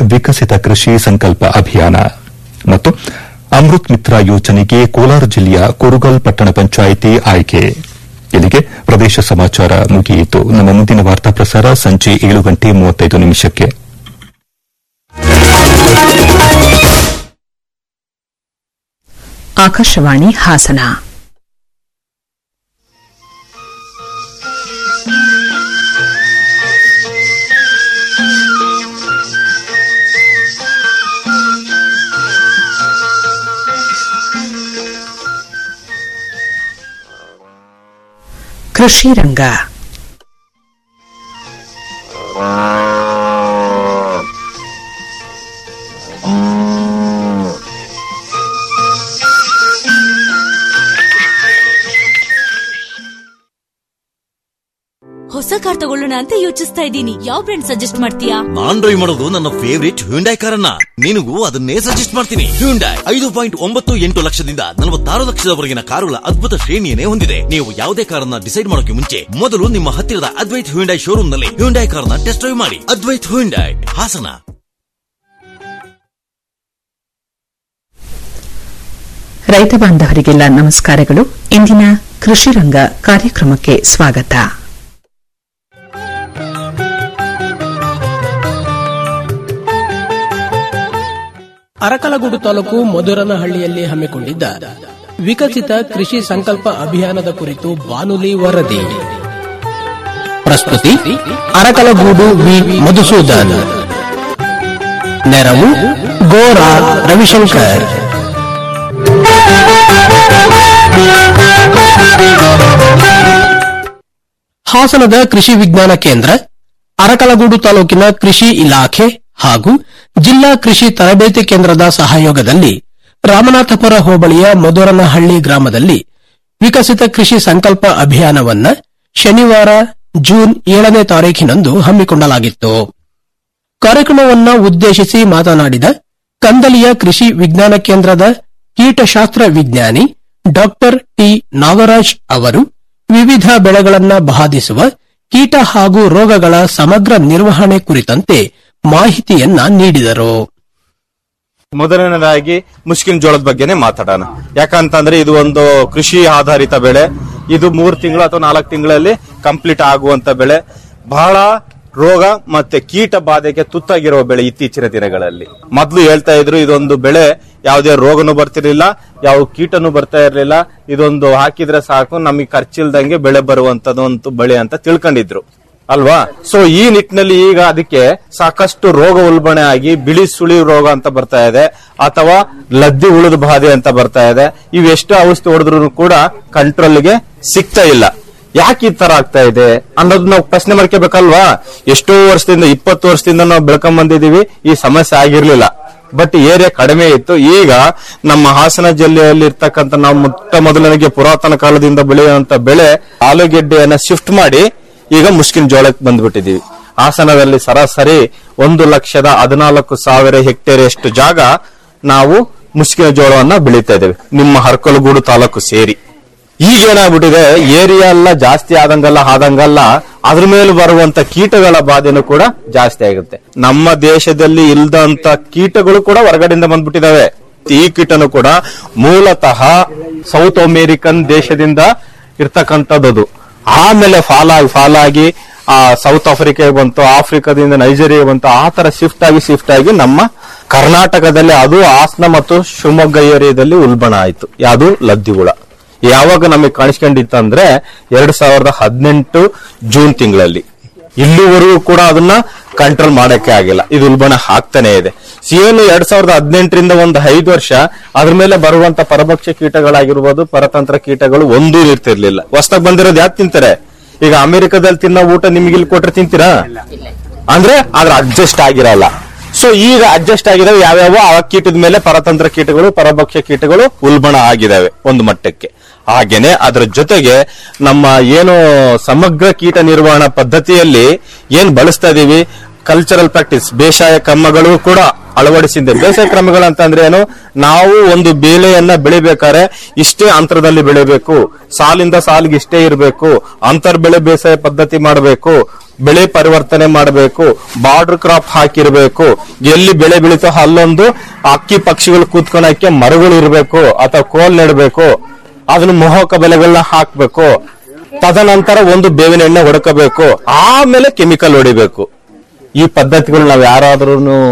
ವಿಕಸಿತ ಕೃಷಿ ಸಂಕಲ್ಪ ಅಭಿಯಾನ ಮತ್ತು ಅಮೃತ್ ಮಿತ್ರ ಯೋಜನೆಗೆ ಕೋಲಾರ ಜಿಲ್ಲೆಯ ಕುರುಗಲ್ ಪಟ್ಟಣ ಪಂಚಾಯಿತಿ ಆಯ್ಕೆ ಇಲ್ಲಿಗೆ ಪ್ರದೇಶ ಸಮಾಚಾರ ಮುಗಿಯಿತು ನಮ್ಮ ಮುಂದಿನ ವಾರ್ತಾ ಪ್ರಸಾರ ಸಂಜೆ ಏಳು ಗಂಟೆ ಮೂವತ್ತೈದು ನಿಮಿಷಕ್ಕೆ ಆಕಾಶವಾಣಿ ಹಾಸನ ಕೃಷಿ ರಂಗ ಹೊಸ ಕಾರ್ ತಗೊಳ್ಳೋಣ ಅಂತ ಯೋಚಿಸ್ತಾ ಇದ್ದೀನಿ ಯಾವ ಬ್ರ್ಯಾಂಡ್ ಸಜೆಸ್ಟ್ ಮಾಡ್ತೀಯಾ ನಾನ್ ಡ್ರೈವ್ ಮಾಡೋದು ನನ್ನ ಫೇವರಿಟ್ ಹ್ಯುಂಡೈ ಕಾರನ್ನ ನಿನಗೂ ಅದನ್ನೇ ಸಜೆಸ್ಟ್ ಮಾಡ್ತೀನಿ ಹ್ಯುಂಡೈ ಐದು ಪಾಯಿಂಟ್ ಒಂಬತ್ತು ಎಂಟು ಲಕ್ಷದಿಂದ ನಲವತ್ತಾರು ಲಕ್ಷದವರೆಗಿನ ಕಾರುಗಳ ಅದ್ಭುತ ಶ್ರೇಣಿಯನ್ನೇ ಹೊಂದಿದೆ ನೀವು ಯಾವುದೇ ಕಾರನ್ನ ಡಿಸೈಡ್ ಮಾಡೋಕೆ ಮುಂಚೆ ಮೊದಲು ನಿಮ್ಮ ಹತ್ತಿರದ ಅದ್ವೈತ್ ಹ್ಯುಂಡೈ ಶೋರೂಮ್ ನಲ್ಲಿ ಹ್ಯುಂಡೈ ಕಾರನ್ನ ಟೆಸ್ಟ್ ಡ್ರೈವ್ ಮಾಡಿ ಅದ್ವೈತ್ ಹ್ಯುಂಡೈ ಹಾಸನ ರೈತ ಬಾಂಧವರಿಗೆಲ್ಲ ನಮಸ್ಕಾರಗಳು ಇಂದಿನ ಕೃಷಿ ರಂಗ ಕಾರ್ಯಕ್ರಮಕ್ಕೆ ಸ್ವಾಗತ ಅರಕಲಗೂಡು ತಾಲೂಕು ಮಧುರನಹಳ್ಳಿಯಲ್ಲಿ ಹಮ್ಮಿಕೊಂಡಿದ್ದ ವಿಕಸಿತ ಕೃಷಿ ಸಂಕಲ್ಪ ಅಭಿಯಾನದ ಕುರಿತು ಬಾನುಲಿ ವರದಿ ಪ್ರಸ್ತುತಿ ಅರಕಲಗೂಡು ವಿ ಮಧುಸೂದನ್ ನೆರವು ಗೋರಾ ರವಿಶಂಕರ್ ಹಾಸನದ ಕೃಷಿ ವಿಜ್ಞಾನ ಕೇಂದ್ರ ಅರಕಲಗೂಡು ತಾಲೂಕಿನ ಕೃಷಿ ಇಲಾಖೆ ಹಾಗೂ ಜಿಲ್ಲಾ ಕೃಷಿ ತರಬೇತಿ ಕೇಂದ್ರದ ಸಹಯೋಗದಲ್ಲಿ ರಾಮನಾಥಪುರ ಹೋಬಳಿಯ ಮಧುರನಹಳ್ಳಿ ಗ್ರಾಮದಲ್ಲಿ ವಿಕಸಿತ ಕೃಷಿ ಸಂಕಲ್ಪ ಅಭಿಯಾನವನ್ನ ಶನಿವಾರ ಜೂನ್ ಏಳನೇ ತಾರೀಖಿನಂದು ಹಮ್ಮಿಕೊಳ್ಳಲಾಗಿತ್ತು ಕಾರ್ಯಕ್ರಮವನ್ನ ಉದ್ದೇಶಿಸಿ ಮಾತನಾಡಿದ ಕಂದಲಿಯ ಕೃಷಿ ವಿಜ್ಞಾನ ಕೇಂದ್ರದ ಕೀಟಶಾಸ್ತ್ರ ವಿಜ್ಞಾನಿ ಡಾಕ್ಟರ್ ಟಿ ನಾಗರಾಜ್ ಅವರು ವಿವಿಧ ಬೆಳೆಗಳನ್ನ ಬಾಧಿಸುವ ಕೀಟ ಹಾಗೂ ರೋಗಗಳ ಸಮಗ್ರ ನಿರ್ವಹಣೆ ಕುರಿತಂತೆ ಮಾಹಿತಿಯನ್ನ ನೀಡಿದರು ಮೊದಲನೇದಾಗಿ ಮುಷ್ಕಿನ ಜೋಳದ ಬಗ್ಗೆನೇ ಮಾತಾಡೋಣ ಯಾಕಂತಂದ್ರೆ ಇದು ಒಂದು ಕೃಷಿ ಆಧಾರಿತ ಬೆಳೆ ಇದು ಮೂರು ತಿಂಗಳು ಅಥವಾ ನಾಲ್ಕು ತಿಂಗಳಲ್ಲಿ ಕಂಪ್ಲೀಟ್ ಆಗುವಂತ ಬೆಳೆ ಬಹಳ ರೋಗ ಮತ್ತೆ ಕೀಟ ಬಾಧೆಗೆ ತುತ್ತಾಗಿರುವ ಬೆಳೆ ಇತ್ತೀಚಿನ ದಿನಗಳಲ್ಲಿ ಮೊದಲು ಹೇಳ್ತಾ ಇದ್ರು ಇದೊಂದು ಬೆಳೆ ಯಾವುದೇ ರೋಗನು ಬರ್ತಿರ್ಲಿಲ್ಲ ಯಾವ ಕೀಟನು ಬರ್ತಾ ಇರ್ಲಿಲ್ಲ ಇದೊಂದು ಹಾಕಿದ್ರೆ ಸಾಕು ನಮಗೆ ಖರ್ಚಿಲ್ದಂಗೆ ಬೆಳೆ ಬರುವಂತದೊಂದು ಬೆಳೆ ಅಂತ ತಿಳ್ಕೊಂಡಿದ್ರು ಅಲ್ವಾ ಸೊ ಈ ನಿಟ್ಟಿನಲ್ಲಿ ಈಗ ಅದಕ್ಕೆ ಸಾಕಷ್ಟು ರೋಗ ಉಲ್ಬಣೆ ಆಗಿ ಬಿಳಿ ಸುಳಿ ರೋಗ ಅಂತ ಬರ್ತಾ ಇದೆ ಅಥವಾ ಲದ್ದಿ ಉಳಿದ ಬಾಧೆ ಅಂತ ಬರ್ತಾ ಇದೆ ಇವೆಷ್ಟು ಔಷಧಿ ಹೊಡೆದ್ರು ಕೂಡ ಕಂಟ್ರೋಲ್ಗೆ ಸಿಗ್ತಾ ಇಲ್ಲ ಯಾಕೆ ಈ ತರ ಆಗ್ತಾ ಇದೆ ಅನ್ನೋದು ನಾವು ಪ್ರಶ್ನೆ ಮಾಡ್ಕೋಬೇಕಲ್ವಾ ಎಷ್ಟೋ ವರ್ಷದಿಂದ ಇಪ್ಪತ್ತು ವರ್ಷದಿಂದ ನಾವು ಬೆಳ್ಕೊಂಡ್ ಬಂದಿದೀವಿ ಈ ಸಮಸ್ಯೆ ಆಗಿರ್ಲಿಲ್ಲ ಬಟ್ ಏರಿಯಾ ಕಡಿಮೆ ಇತ್ತು ಈಗ ನಮ್ಮ ಹಾಸನ ಜಿಲ್ಲೆಯಲ್ಲಿ ಇರ್ತಕ್ಕಂಥ ನಾವು ಮೊಟ್ಟ ಮೊದಲನಿಗೆ ಪುರಾತನ ಕಾಲದಿಂದ ಬೆಳೆಯುವಂತ ಬೆಳೆ ಆಲೂಗೆಡ್ಡೆಯನ್ನ ಶಿಫ್ಟ್ ಮಾಡಿ ಈಗ ಮುಷ್ಕಿನ ಜೋಳಕ್ಕೆ ಬಂದ್ಬಿಟ್ಟಿದೀವಿ ಹಾಸನದಲ್ಲಿ ಸರಾಸರಿ ಒಂದು ಲಕ್ಷದ ಹದಿನಾಲ್ಕು ಸಾವಿರ ಹೆಕ್ಟೇರ್ ಜಾಗ ನಾವು ಮುಷ್ಕಿನ ಜೋಳವನ್ನ ಬೆಳೀತಾ ಇದ್ದೇವೆ ನಿಮ್ಮ ಹರ್ಕಲಗೂಡು ತಾಲೂಕು ಸೇರಿ ಈಗ ಏನಾಗ್ಬಿಟ್ಟಿದೆ ಏರಿಯಾ ಎಲ್ಲ ಜಾಸ್ತಿ ಆದಂಗಲ್ಲ ಆದಂಗಲ್ಲ ಅದ್ರ ಮೇಲೆ ಬರುವಂತ ಕೀಟಗಳ ಬಾಧೆನೂ ಕೂಡ ಜಾಸ್ತಿ ಆಗುತ್ತೆ ನಮ್ಮ ದೇಶದಲ್ಲಿ ಇಲ್ದಂತ ಕೀಟಗಳು ಕೂಡ ಹೊರಗಡೆಯಿಂದ ಬಂದ್ಬಿಟ್ಟಿದಾವೆ ಈ ಕೀಟನು ಕೂಡ ಮೂಲತಃ ಸೌತ್ ಅಮೇರಿಕನ್ ದೇಶದಿಂದ ಇರ್ತಕ್ಕಂಥದ್ದು ಆಮೇಲೆ ಫಾಲ್ ಆಗಿ ಫಾಲ್ ಆಗಿ ಆ ಸೌತ್ ಆಫ್ರಿಕಾಗೆ ಬಂತು ಆಫ್ರಿಕಾದಿಂದ ನೈಜೀರಿಯಾ ಬಂತು ಆ ತರ ಶಿಫ್ಟ್ ಆಗಿ ಶಿಫ್ಟ್ ಆಗಿ ನಮ್ಮ ಕರ್ನಾಟಕದಲ್ಲಿ ಅದು ಹಾಸನ ಮತ್ತು ಶಿವಮೊಗ್ಗ ಏರಿಯಾದಲ್ಲಿ ಉಲ್ಬಣ ಆಯ್ತು ಯಾವುದು ಲದ್ದಿಗುಳ ಯಾವಾಗ ನಮಗೆ ಕಾಣಿಸ್ಕೊಂಡಿತ್ತಂದ್ರೆ ಎರಡ್ ಸಾವಿರದ ಹದಿನೆಂಟು ಜೂನ್ ತಿಂಗಳಲ್ಲಿ ಇಲ್ಲಿವರೆಗೂ ಕೂಡ ಅದನ್ನ ಕಂಟ್ರೋಲ್ ಮಾಡಕ್ಕೆ ಆಗಿಲ್ಲ ಇದು ಉಲ್ಬಣ ಆಗ್ತಾನೆ ಇದೆ ಏನು ಎರಡ್ ಸಾವಿರದ ಹದಿನೆಂಟರಿಂದ ಒಂದು ಐದು ವರ್ಷ ಅದ್ರ ಮೇಲೆ ಬರುವಂತ ಪರಭಕ್ಷ ಕೀಟಗಳಾಗಿರ್ಬೋದು ಪರತಂತ್ರ ಕೀಟಗಳು ಒಂದೂ ಇರ್ತಿರ್ಲಿಲ್ಲ ಹೊಸದಾಗಿ ಬಂದಿರೋದು ಯಾಕೆ ತಿಂತಾರೆ ಈಗ ಅಮೆರಿಕದಲ್ಲಿ ತಿನ್ನೋ ಊಟ ನಿಮ್ಗೆ ಇಲ್ಲಿ ಕೊಟ್ರೆ ತಿಂತೀರಾ ಅಂದ್ರೆ ಅದ್ರ ಅಡ್ಜಸ್ಟ್ ಆಗಿರಲ್ಲ ಸೊ ಈಗ ಅಡ್ಜಸ್ಟ್ ಆಗಿದಾವೆ ಯಾವ್ಯಾವ ಆ ಕೀಟದ ಮೇಲೆ ಪರತಂತ್ರ ಕೀಟಗಳು ಪರಭಕ್ಷ ಕೀಟಗಳು ಉಲ್ಬಣ ಆಗಿದಾವೆ ಒಂದು ಮಟ್ಟಕ್ಕೆ ಹಾಗೇನೆ ಅದರ ಜೊತೆಗೆ ನಮ್ಮ ಏನು ಸಮಗ್ರ ಕೀಟ ನಿರ್ವಹಣಾ ಪದ್ಧತಿಯಲ್ಲಿ ಏನ್ ಬಳಸ್ತಾ ಇದೀವಿ ಕಲ್ಚರಲ್ ಪ್ರಾಕ್ಟೀಸ್ ಬೇಸಾಯ ಕ್ರಮಗಳು ಕೂಡ ಅಳವಡಿಸಿದೆ ಬೇಸಾಯ ಕ್ರಮಗಳಂತಂದ್ರೆ ಏನು ನಾವು ಒಂದು ಬೆಳೆಯನ್ನ ಬೆಳಿಬೇಕಾದ್ರೆ ಇಷ್ಟೇ ಅಂತರದಲ್ಲಿ ಬೆಳಿಬೇಕು ಸಾಲಿಂದ ಸಾಲಿಗೆ ಇಷ್ಟೇ ಇರಬೇಕು ಅಂತರ್ ಬೆಳೆ ಬೇಸಾಯ ಪದ್ಧತಿ ಮಾಡಬೇಕು ಬೆಳೆ ಪರಿವರ್ತನೆ ಮಾಡಬೇಕು ಬಾರ್ಡರ್ ಕ್ರಾಪ್ ಹಾಕಿರ್ಬೇಕು ಎಲ್ಲಿ ಬೆಳೆ ಬೆಳೀತೋ ಅಲ್ಲೊಂದು ಅಕ್ಕಿ ಪಕ್ಷಿಗಳು ಕೂತ್ಕೊಳಕ್ಕೆ ಮರಗಳು ಇರಬೇಕು ಅಥವಾ ಕೋಲ್ ನೆಡಬೇಕು ಅದನ್ನ ಮೋಹಕ ಬೆಲೆಗಳನ್ನ ಹಾಕ್ಬೇಕು ತದನಂತರ ಒಂದು ಬೇವಿನ ಎಣ್ಣೆ ಹೊಡ್ಕೋಬೇಕು ಆಮೇಲೆ ಕೆಮಿಕಲ್ ಹೊಡಿಬೇಕು ಈ ಪದ್ಧತಿಗಳು ನಾವ್ ಯಾರಾದ್ರೂ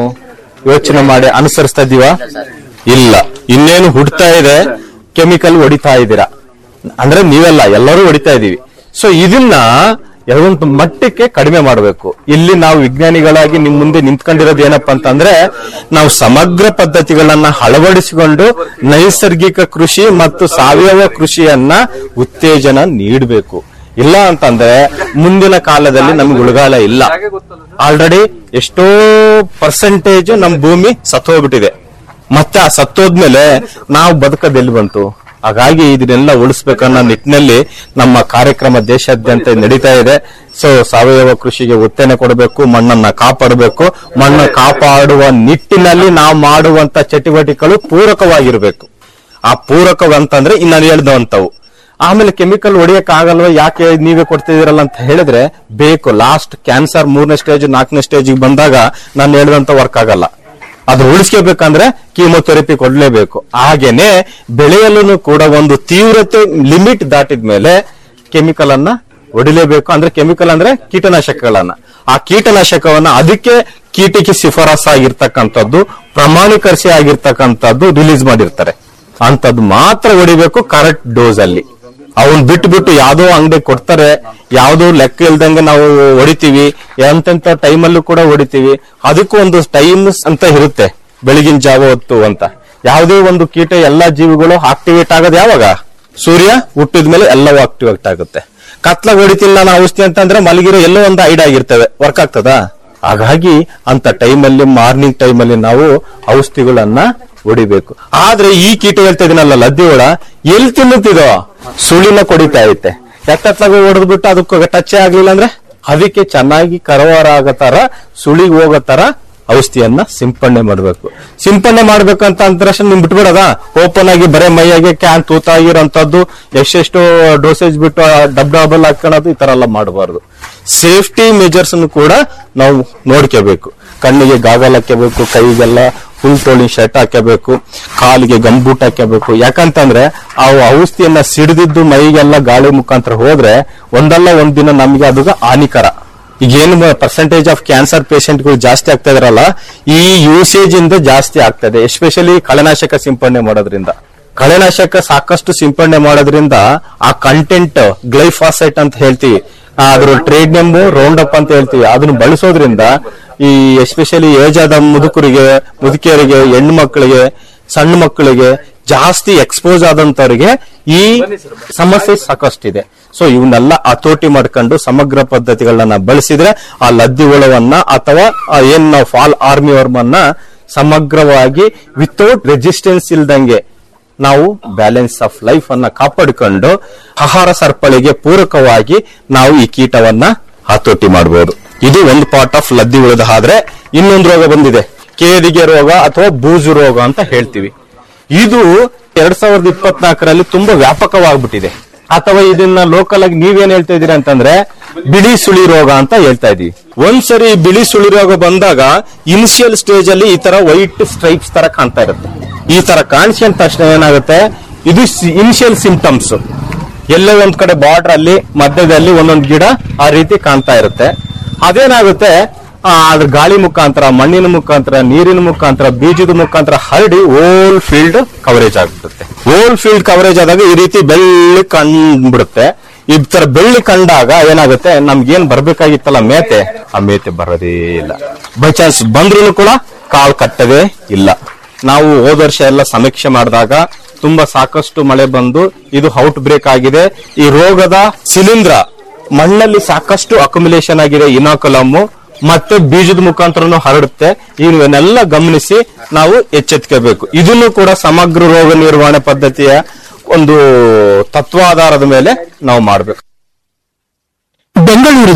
ಯೋಚನೆ ಮಾಡಿ ಅನುಸರಿಸ್ತಾ ಇದೀವ ಇಲ್ಲ ಇನ್ನೇನು ಹುಡ್ತಾ ಇದೆ ಕೆಮಿಕಲ್ ಹೊಡಿತಾ ಇದ್ದೀರಾ ಅಂದ್ರೆ ನೀವೆಲ್ಲ ಎಲ್ಲರೂ ಹೊಡಿತಾ ಇದೀವಿ ಸೊ ಇದನ್ನ ಒಂದು ಮಟ್ಟಕ್ಕೆ ಕಡಿಮೆ ಮಾಡಬೇಕು ಇಲ್ಲಿ ನಾವು ವಿಜ್ಞಾನಿಗಳಾಗಿ ನಿಮ್ ಮುಂದೆ ನಿಂತ್ಕೊಂಡಿರೋದು ಏನಪ್ಪಾ ಅಂತಂದ್ರೆ ನಾವು ಸಮಗ್ರ ಪದ್ಧತಿಗಳನ್ನ ಅಳವಡಿಸಿಕೊಂಡು ನೈಸರ್ಗಿಕ ಕೃಷಿ ಮತ್ತು ಸಾವಯವ ಕೃಷಿಯನ್ನ ಉತ್ತೇಜನ ನೀಡಬೇಕು ಇಲ್ಲ ಅಂತಂದ್ರೆ ಮುಂದಿನ ಕಾಲದಲ್ಲಿ ನಮ್ಗೆ ಉಳಗಾಲ ಇಲ್ಲ ಆಲ್ರೆಡಿ ಎಷ್ಟೋ ಪರ್ಸೆಂಟೇಜ್ ನಮ್ ಭೂಮಿ ಸತ್ತೋಗ್ಬಿಟ್ಟಿದೆ ಮತ್ತೆ ಆ ಸತ್ತೋದ್ಮೇಲೆ ನಾವು ಬದುಕದೆಲ್ಲಿ ಬಂತು ಹಾಗಾಗಿ ಇದನ್ನೆಲ್ಲ ಉಳಿಸ್ಬೇಕನ್ನೋ ನಿಟ್ಟಿನಲ್ಲಿ ನಮ್ಮ ಕಾರ್ಯಕ್ರಮ ದೇಶಾದ್ಯಂತ ನಡೀತಾ ಇದೆ ಸೊ ಸಾವಯವ ಕೃಷಿಗೆ ಒತ್ತೇನೆ ಕೊಡಬೇಕು ಮಣ್ಣನ್ನ ಕಾಪಾಡಬೇಕು ಮಣ್ಣು ಕಾಪಾಡುವ ನಿಟ್ಟಿನಲ್ಲಿ ನಾವು ಮಾಡುವಂತ ಚಟುವಟಿಕೆಗಳು ಪೂರಕವಾಗಿರ್ಬೇಕು ಆ ಪೂರಕವಂತಂದ್ರೆ ಇನ್ನು ನಾನು ಹೇಳ್ದವಂತವು ಆಮೇಲೆ ಕೆಮಿಕಲ್ ಹೊಡಿಯಕ್ ಆಗಲ್ವ ಯಾಕೆ ನೀವೇ ಕೊಡ್ತಿದ್ದೀರಲ್ಲ ಅಂತ ಹೇಳಿದ್ರೆ ಬೇಕು ಲಾಸ್ಟ್ ಕ್ಯಾನ್ಸರ್ ಮೂರನೇ ಸ್ಟೇಜ್ ನಾಲ್ಕನೇ ಸ್ಟೇಜ್ ಬಂದಾಗ ನಾನು ಹೇಳಿದಂತ ವರ್ಕ್ ಆಗಲ್ಲ ಅದು ಉಳಿಸ್ಕೋಬೇಕಂದ್ರೆ ಕೀಮೋಥೆರಪಿ ಕೊಡ್ಲೇಬೇಕು ಹಾಗೇನೆ ಬೆಳೆಯಲ್ಲೂ ಕೂಡ ಒಂದು ತೀವ್ರತೆ ಲಿಮಿಟ್ ದಾಟಿದ ಮೇಲೆ ಕೆಮಿಕಲ್ ಅನ್ನ ಹೊಡಿಲೇಬೇಕು ಅಂದ್ರೆ ಕೆಮಿಕಲ್ ಅಂದ್ರೆ ಕೀಟನಾಶಕಗಳನ್ನ ಆ ಕೀಟನಾಶಕವನ್ನ ಅದಕ್ಕೆ ಕೀಟಕ್ಕೆ ಶಿಫಾರಸ್ ಆಗಿರ್ತಕ್ಕಂಥದ್ದು ಪ್ರಮಾಣೀಕರಿಸಿ ಆಗಿರ್ತಕ್ಕಂಥದ್ದು ರಿಲೀಸ್ ಮಾಡಿರ್ತಾರೆ ಅಂತದ್ದು ಮಾತ್ರ ಹೊಡಿಬೇಕು ಕರೆಕ್ಟ್ ಡೋಸ್ ಅಲ್ಲಿ ಅವನ್ ಬಿಟ್ಟು ಬಿಟ್ಟು ಯಾವ್ದೋ ಅಂಗಡಿ ಕೊಡ್ತಾರೆ ಯಾವ್ದೋ ಲೆಕ್ಕ ಇಲ್ದಂಗೆ ನಾವು ಹೊಡಿತೀವಿ ಎಂತೆಂತ ಟೈಮಲ್ಲೂ ಕೂಡ ಹೊಡಿತೀವಿ ಅದಕ್ಕೂ ಒಂದು ಟೈಮ್ಸ್ ಅಂತ ಇರುತ್ತೆ ಬೆಳಗಿನ ಜಾವ ಹೊತ್ತು ಅಂತ ಯಾವುದೇ ಒಂದು ಕೀಟ ಎಲ್ಲಾ ಜೀವಿಗಳು ಆಕ್ಟಿವೇಟ್ ಆಗೋದು ಯಾವಾಗ ಸೂರ್ಯ ಹುಟ್ಟಿದ ಮೇಲೆ ಎಲ್ಲವೂ ಆಕ್ಟಿವೇಟ್ ಆಗುತ್ತೆ ಕತ್ಲಾಗ ಹೊಡಿತಿಲ್ಲ ನಾನು ಔಷಧಿ ಅಂತಂದ್ರೆ ಮಲಗಿರೋ ಎಲ್ಲೋ ಒಂದು ಐಡ್ ಆಗಿರ್ತವೆ ವರ್ಕ್ ಆಗ್ತದಾ ಹಾಗಾಗಿ ಅಂತ ಟೈಮಲ್ಲಿ ಮಾರ್ನಿಂಗ್ ಟೈಮಲ್ಲಿ ನಾವು ಔಷಧಿಗಳನ್ನ ಹೊಡಿಬೇಕು ಆದ್ರೆ ಈ ಕೀಟ ಹೇಳ್ತಾ ಇದೀನಲ್ಲ ಲದ್ದಿ ಹುಳ ಎಲ್ಲಿ ತಿನ್ನುತ್ತಿದೋ ಸುಳಿನ ಕೊಡಿತಾ ಐತೆ ಎತ್ತತ್ಲಾಗ ಹೊಡೆದ್ಬಿಟ್ಟು ಅದಕ್ಕೆ ಟಚ್ ಆಗ್ಲಿಲ್ಲ ಅಂದ್ರೆ ಅದಕ್ಕೆ ಚೆನ್ನಾಗಿ ಕರವಾರ ಆಗೋ ತರ ಸುಳಿಗೆ ಹೋಗೋ ತರ ಔಷಧಿಯನ್ನ ಸಿಂಪಡಣೆ ಮಾಡಬೇಕು ಸಿಂಪಡಣೆ ಮಾಡ್ಬೇಕಂತ ಅಂದ್ರಷ್ಟು ನಿಮ್ ಬಿಟ್ಬಿಡದ ಓಪನ್ ಆಗಿ ಬರೇ ಮೈಯಾಗೆ ಕ್ಯಾನ್ ತೂತಾಗಿರೋಂಥದ್ದು ಎಷ್ಟೆಷ್ಟು ಡೋಸೇಜ್ ಬಿಟ್ಟು ಡಬ್ ಡಬಲ್ ಹಾಕೊಳ್ಳೋದು ಈ ತರ ಎಲ್ಲ ಮಾಡಬಾರ್ದು ಸೇಫ್ಟಿ ಮೆಜರ್ಸ್ ಕೂಡ ನಾವು ನೋಡ್ಕೋಬೇಕು ಕಣ್ಣಿಗೆ ಗಾಗಲ್ ಹಾಕಬೇಕು ಕೈಗೆಲ್ಲ ಫುಲ್ ಟೋಳಿ ಶರ್ಟ್ ಹಾಕಬೇಕು ಕಾಲಿಗೆ ಗಂಬೂಟ್ ಹಾಕಬೇಕು ಯಾಕಂತಂದ್ರೆ ಆ ಔಷಧಿಯನ್ನ ಸಿಡಿದಿದ್ದು ಮೈಗೆಲ್ಲ ಗಾಳಿ ಮುಖಾಂತರ ಹೋದ್ರೆ ಒಂದಲ್ಲ ಒಂದ್ ದಿನ ನಮ್ಗೆ ಅದು ಹಾನಿಕರ ಈಗ ಏನು ಪರ್ಸೆಂಟೇಜ್ ಆಫ್ ಕ್ಯಾನ್ಸರ್ ಗಳು ಜಾಸ್ತಿ ಆಗ್ತಾ ಇದಾರಲ್ಲ ಈ ಯೂಸೇಜ್ ಇಂದ ಜಾಸ್ತಿ ಆಗ್ತದೆ ಎಸ್ಪೆಷಲಿ ಕಳೆನಾಶಕ ಸಿಂಪಡಣೆ ಮಾಡೋದ್ರಿಂದ ಕಳೆನಾಶಕ ಸಾಕಷ್ಟು ಸಿಂಪಡಣೆ ಮಾಡೋದ್ರಿಂದ ಆ ಕಂಟೆಂಟ್ ಗ್ಲೈಫಾಸೈಟ್ ಅಂತ ಹೇಳ್ತೀವಿ ಆ, ಅದ್ರ ಟ್ರೇಡ್ ನೇಮ್ ರೌಂಡ್ ಅಪ್ ಅಂತ ಹೇಳ್ತೀವಿ ಅದನ್ನ ಬಳಸೋದ್ರಿಂದ ಈ ಎಸ್ಪೆಷಲಿ ಏಜ್ ಆದ ಮುದುಕರಿಗೆ ಮುದುಕಿಯರಿಗೆ ಹೆಣ್ಣು ಮಕ್ಕಳಿಗೆ ಸಣ್ಣ ಮಕ್ಕಳಿಗೆ ಜಾಸ್ತಿ ಎಕ್ಸ್ಪೋಸ್ ಆದಂತವರಿಗೆ ಈ ಸಮಸ್ಯೆ ಸಾಕಷ್ಟಿದೆ ಸೊ ಇವನ್ನೆಲ್ಲ ಹತೋಟಿ ಮಾಡ್ಕೊಂಡು ಸಮಗ್ರ ಪದ್ಧತಿಗಳನ್ನ ಬಳಸಿದ್ರೆ ಆ ಲದ್ದಿ ಹುಳವನ್ನ ಅಥವಾ ಆ ಏನ್ ನಾವು ಫಾಲ್ ಆರ್ಮಿ ವರ್ಮನ್ನ ಸಮಗ್ರವಾಗಿ ವಿತೌಟ್ ರೆಸಿಸ್ಟೆನ್ಸ್ ಇಲ್ದಂಗೆ ನಾವು ಬ್ಯಾಲೆನ್ಸ್ ಆಫ್ ಲೈಫ್ ಅನ್ನ ಕಾಪಾಡಿಕೊಂಡು ಆಹಾರ ಸರಪಳಿಗೆ ಪೂರಕವಾಗಿ ನಾವು ಈ ಕೀಟವನ್ನ ಹತೋಟಿ ಮಾಡಬಹುದು ಇದು ಒಂದು ಪಾರ್ಟ್ ಆಫ್ ಲದ್ದಿ ಉಳಿದ ಆದ್ರೆ ಇನ್ನೊಂದು ರೋಗ ಬಂದಿದೆ ಕೇದಿಗೆ ರೋಗ ಅಥವಾ ಬೂಜು ರೋಗ ಅಂತ ಹೇಳ್ತೀವಿ ಇದು ಎರಡ್ ಸಾವಿರದ ಇಪ್ಪತ್ನಾಲ್ಕರಲ್ಲಿ ತುಂಬಾ ವ್ಯಾಪಕವಾಗ್ಬಿಟ್ಟಿದೆ ಅಥವಾ ಇದನ್ನ ಲೋಕಲ್ ಆಗಿ ನೀವೇನ್ ಹೇಳ್ತಾ ಇದೀರಿ ಅಂತಂದ್ರೆ ಬಿಳಿ ಸುಳಿ ರೋಗ ಅಂತ ಹೇಳ್ತಾ ಇದೀವಿ ಒಂದ್ಸರಿ ಬಿಳಿ ಸುಳಿ ರೋಗ ಬಂದಾಗ ಇನಿಷಿಯಲ್ ಸ್ಟೇಜ್ ಅಲ್ಲಿ ಈ ತರ ವೈಟ್ ಸ್ಟ್ರೈಪ್ಸ್ ತರ ಕಾಣ್ತಾ ಇರುತ್ತೆ ಈ ತರ ಕಾಣಿಸಿದ ತಕ್ಷಣ ಏನಾಗುತ್ತೆ ಇದು ಇನಿಷಿಯಲ್ ಸಿಂಪ್ಟಮ್ಸ್ ಎಲ್ಲೋ ಒಂದ್ ಕಡೆ ಬಾರ್ಡರ್ ಅಲ್ಲಿ ಮಧ್ಯದಲ್ಲಿ ಒಂದೊಂದು ಗಿಡ ಆ ರೀತಿ ಕಾಣ್ತಾ ಇರುತ್ತೆ ಅದೇನಾಗುತ್ತೆ ಆ, ಅದ್ರ ಗಾಳಿ ಮುಖಾಂತರ ಮಣ್ಣಿನ ಮುಖಾಂತರ ನೀರಿನ ಮುಖಾಂತರ ಬೀಜದ ಮುಖಾಂತರ ಹರಡಿ ಓಲ್ ಫೀಲ್ಡ್ ಕವರೇಜ್ ಆಗ್ಬಿಡುತ್ತೆ ಓಲ್ ಫೀಲ್ಡ್ ಕವರೇಜ್ ಆದಾಗ ಈ ರೀತಿ ಬೆಳ್ಳಿ ಕಂಡ್ಬಿಡುತ್ತೆ ಈ ತರ ಬೆಳ್ಳಿ ಕಂಡಾಗ ಏನಾಗುತ್ತೆ ನಮ್ಗೇನ್ ಬರ್ಬೇಕಾಗಿತ್ತಲ್ಲ ಮೇತೆ ಆ ಮೇತೆ ಬರೋದೇ ಇಲ್ಲ ಬೈ ಚಾನ್ಸ್ ಬಂದ್ರೂ ಕೂಡ ಕಾಲ್ ಕಟ್ಟದೇ ಇಲ್ಲ ನಾವು ಹೋದ ವರ್ಷ ಎಲ್ಲ ಸಮೀಕ್ಷೆ ಮಾಡಿದಾಗ ತುಂಬಾ ಸಾಕಷ್ಟು ಮಳೆ ಬಂದು ಇದು ಔಟ್ ಬ್ರೇಕ್ ಆಗಿದೆ ಈ ರೋಗದ ಶಿಲೀಂಧ್ರ ಮಣ್ಣಲ್ಲಿ ಸಾಕಷ್ಟು ಅಕ್ಯುಮುಲೇಷನ್ ಆಗಿದೆ ಇನಾಕುಲಮ್ ಮತ್ತೆ ಬೀಜದ ಮುಖಾಂತರನು ಹರಡುತ್ತೆ ಇವನ್ನೆಲ್ಲ ಗಮನಿಸಿ ನಾವು ಎಚ್ಚೆತ್ಕೋಬೇಕು ಇದನ್ನು ಕೂಡ ಸಮಗ್ರ ರೋಗ ನಿರ್ವಹಣೆ ಪದ್ಧತಿಯ ಒಂದು ತತ್ವಾಧಾರದ ಮೇಲೆ ನಾವು ಮಾಡಬೇಕು ಬೆಂಗಳೂರಿನ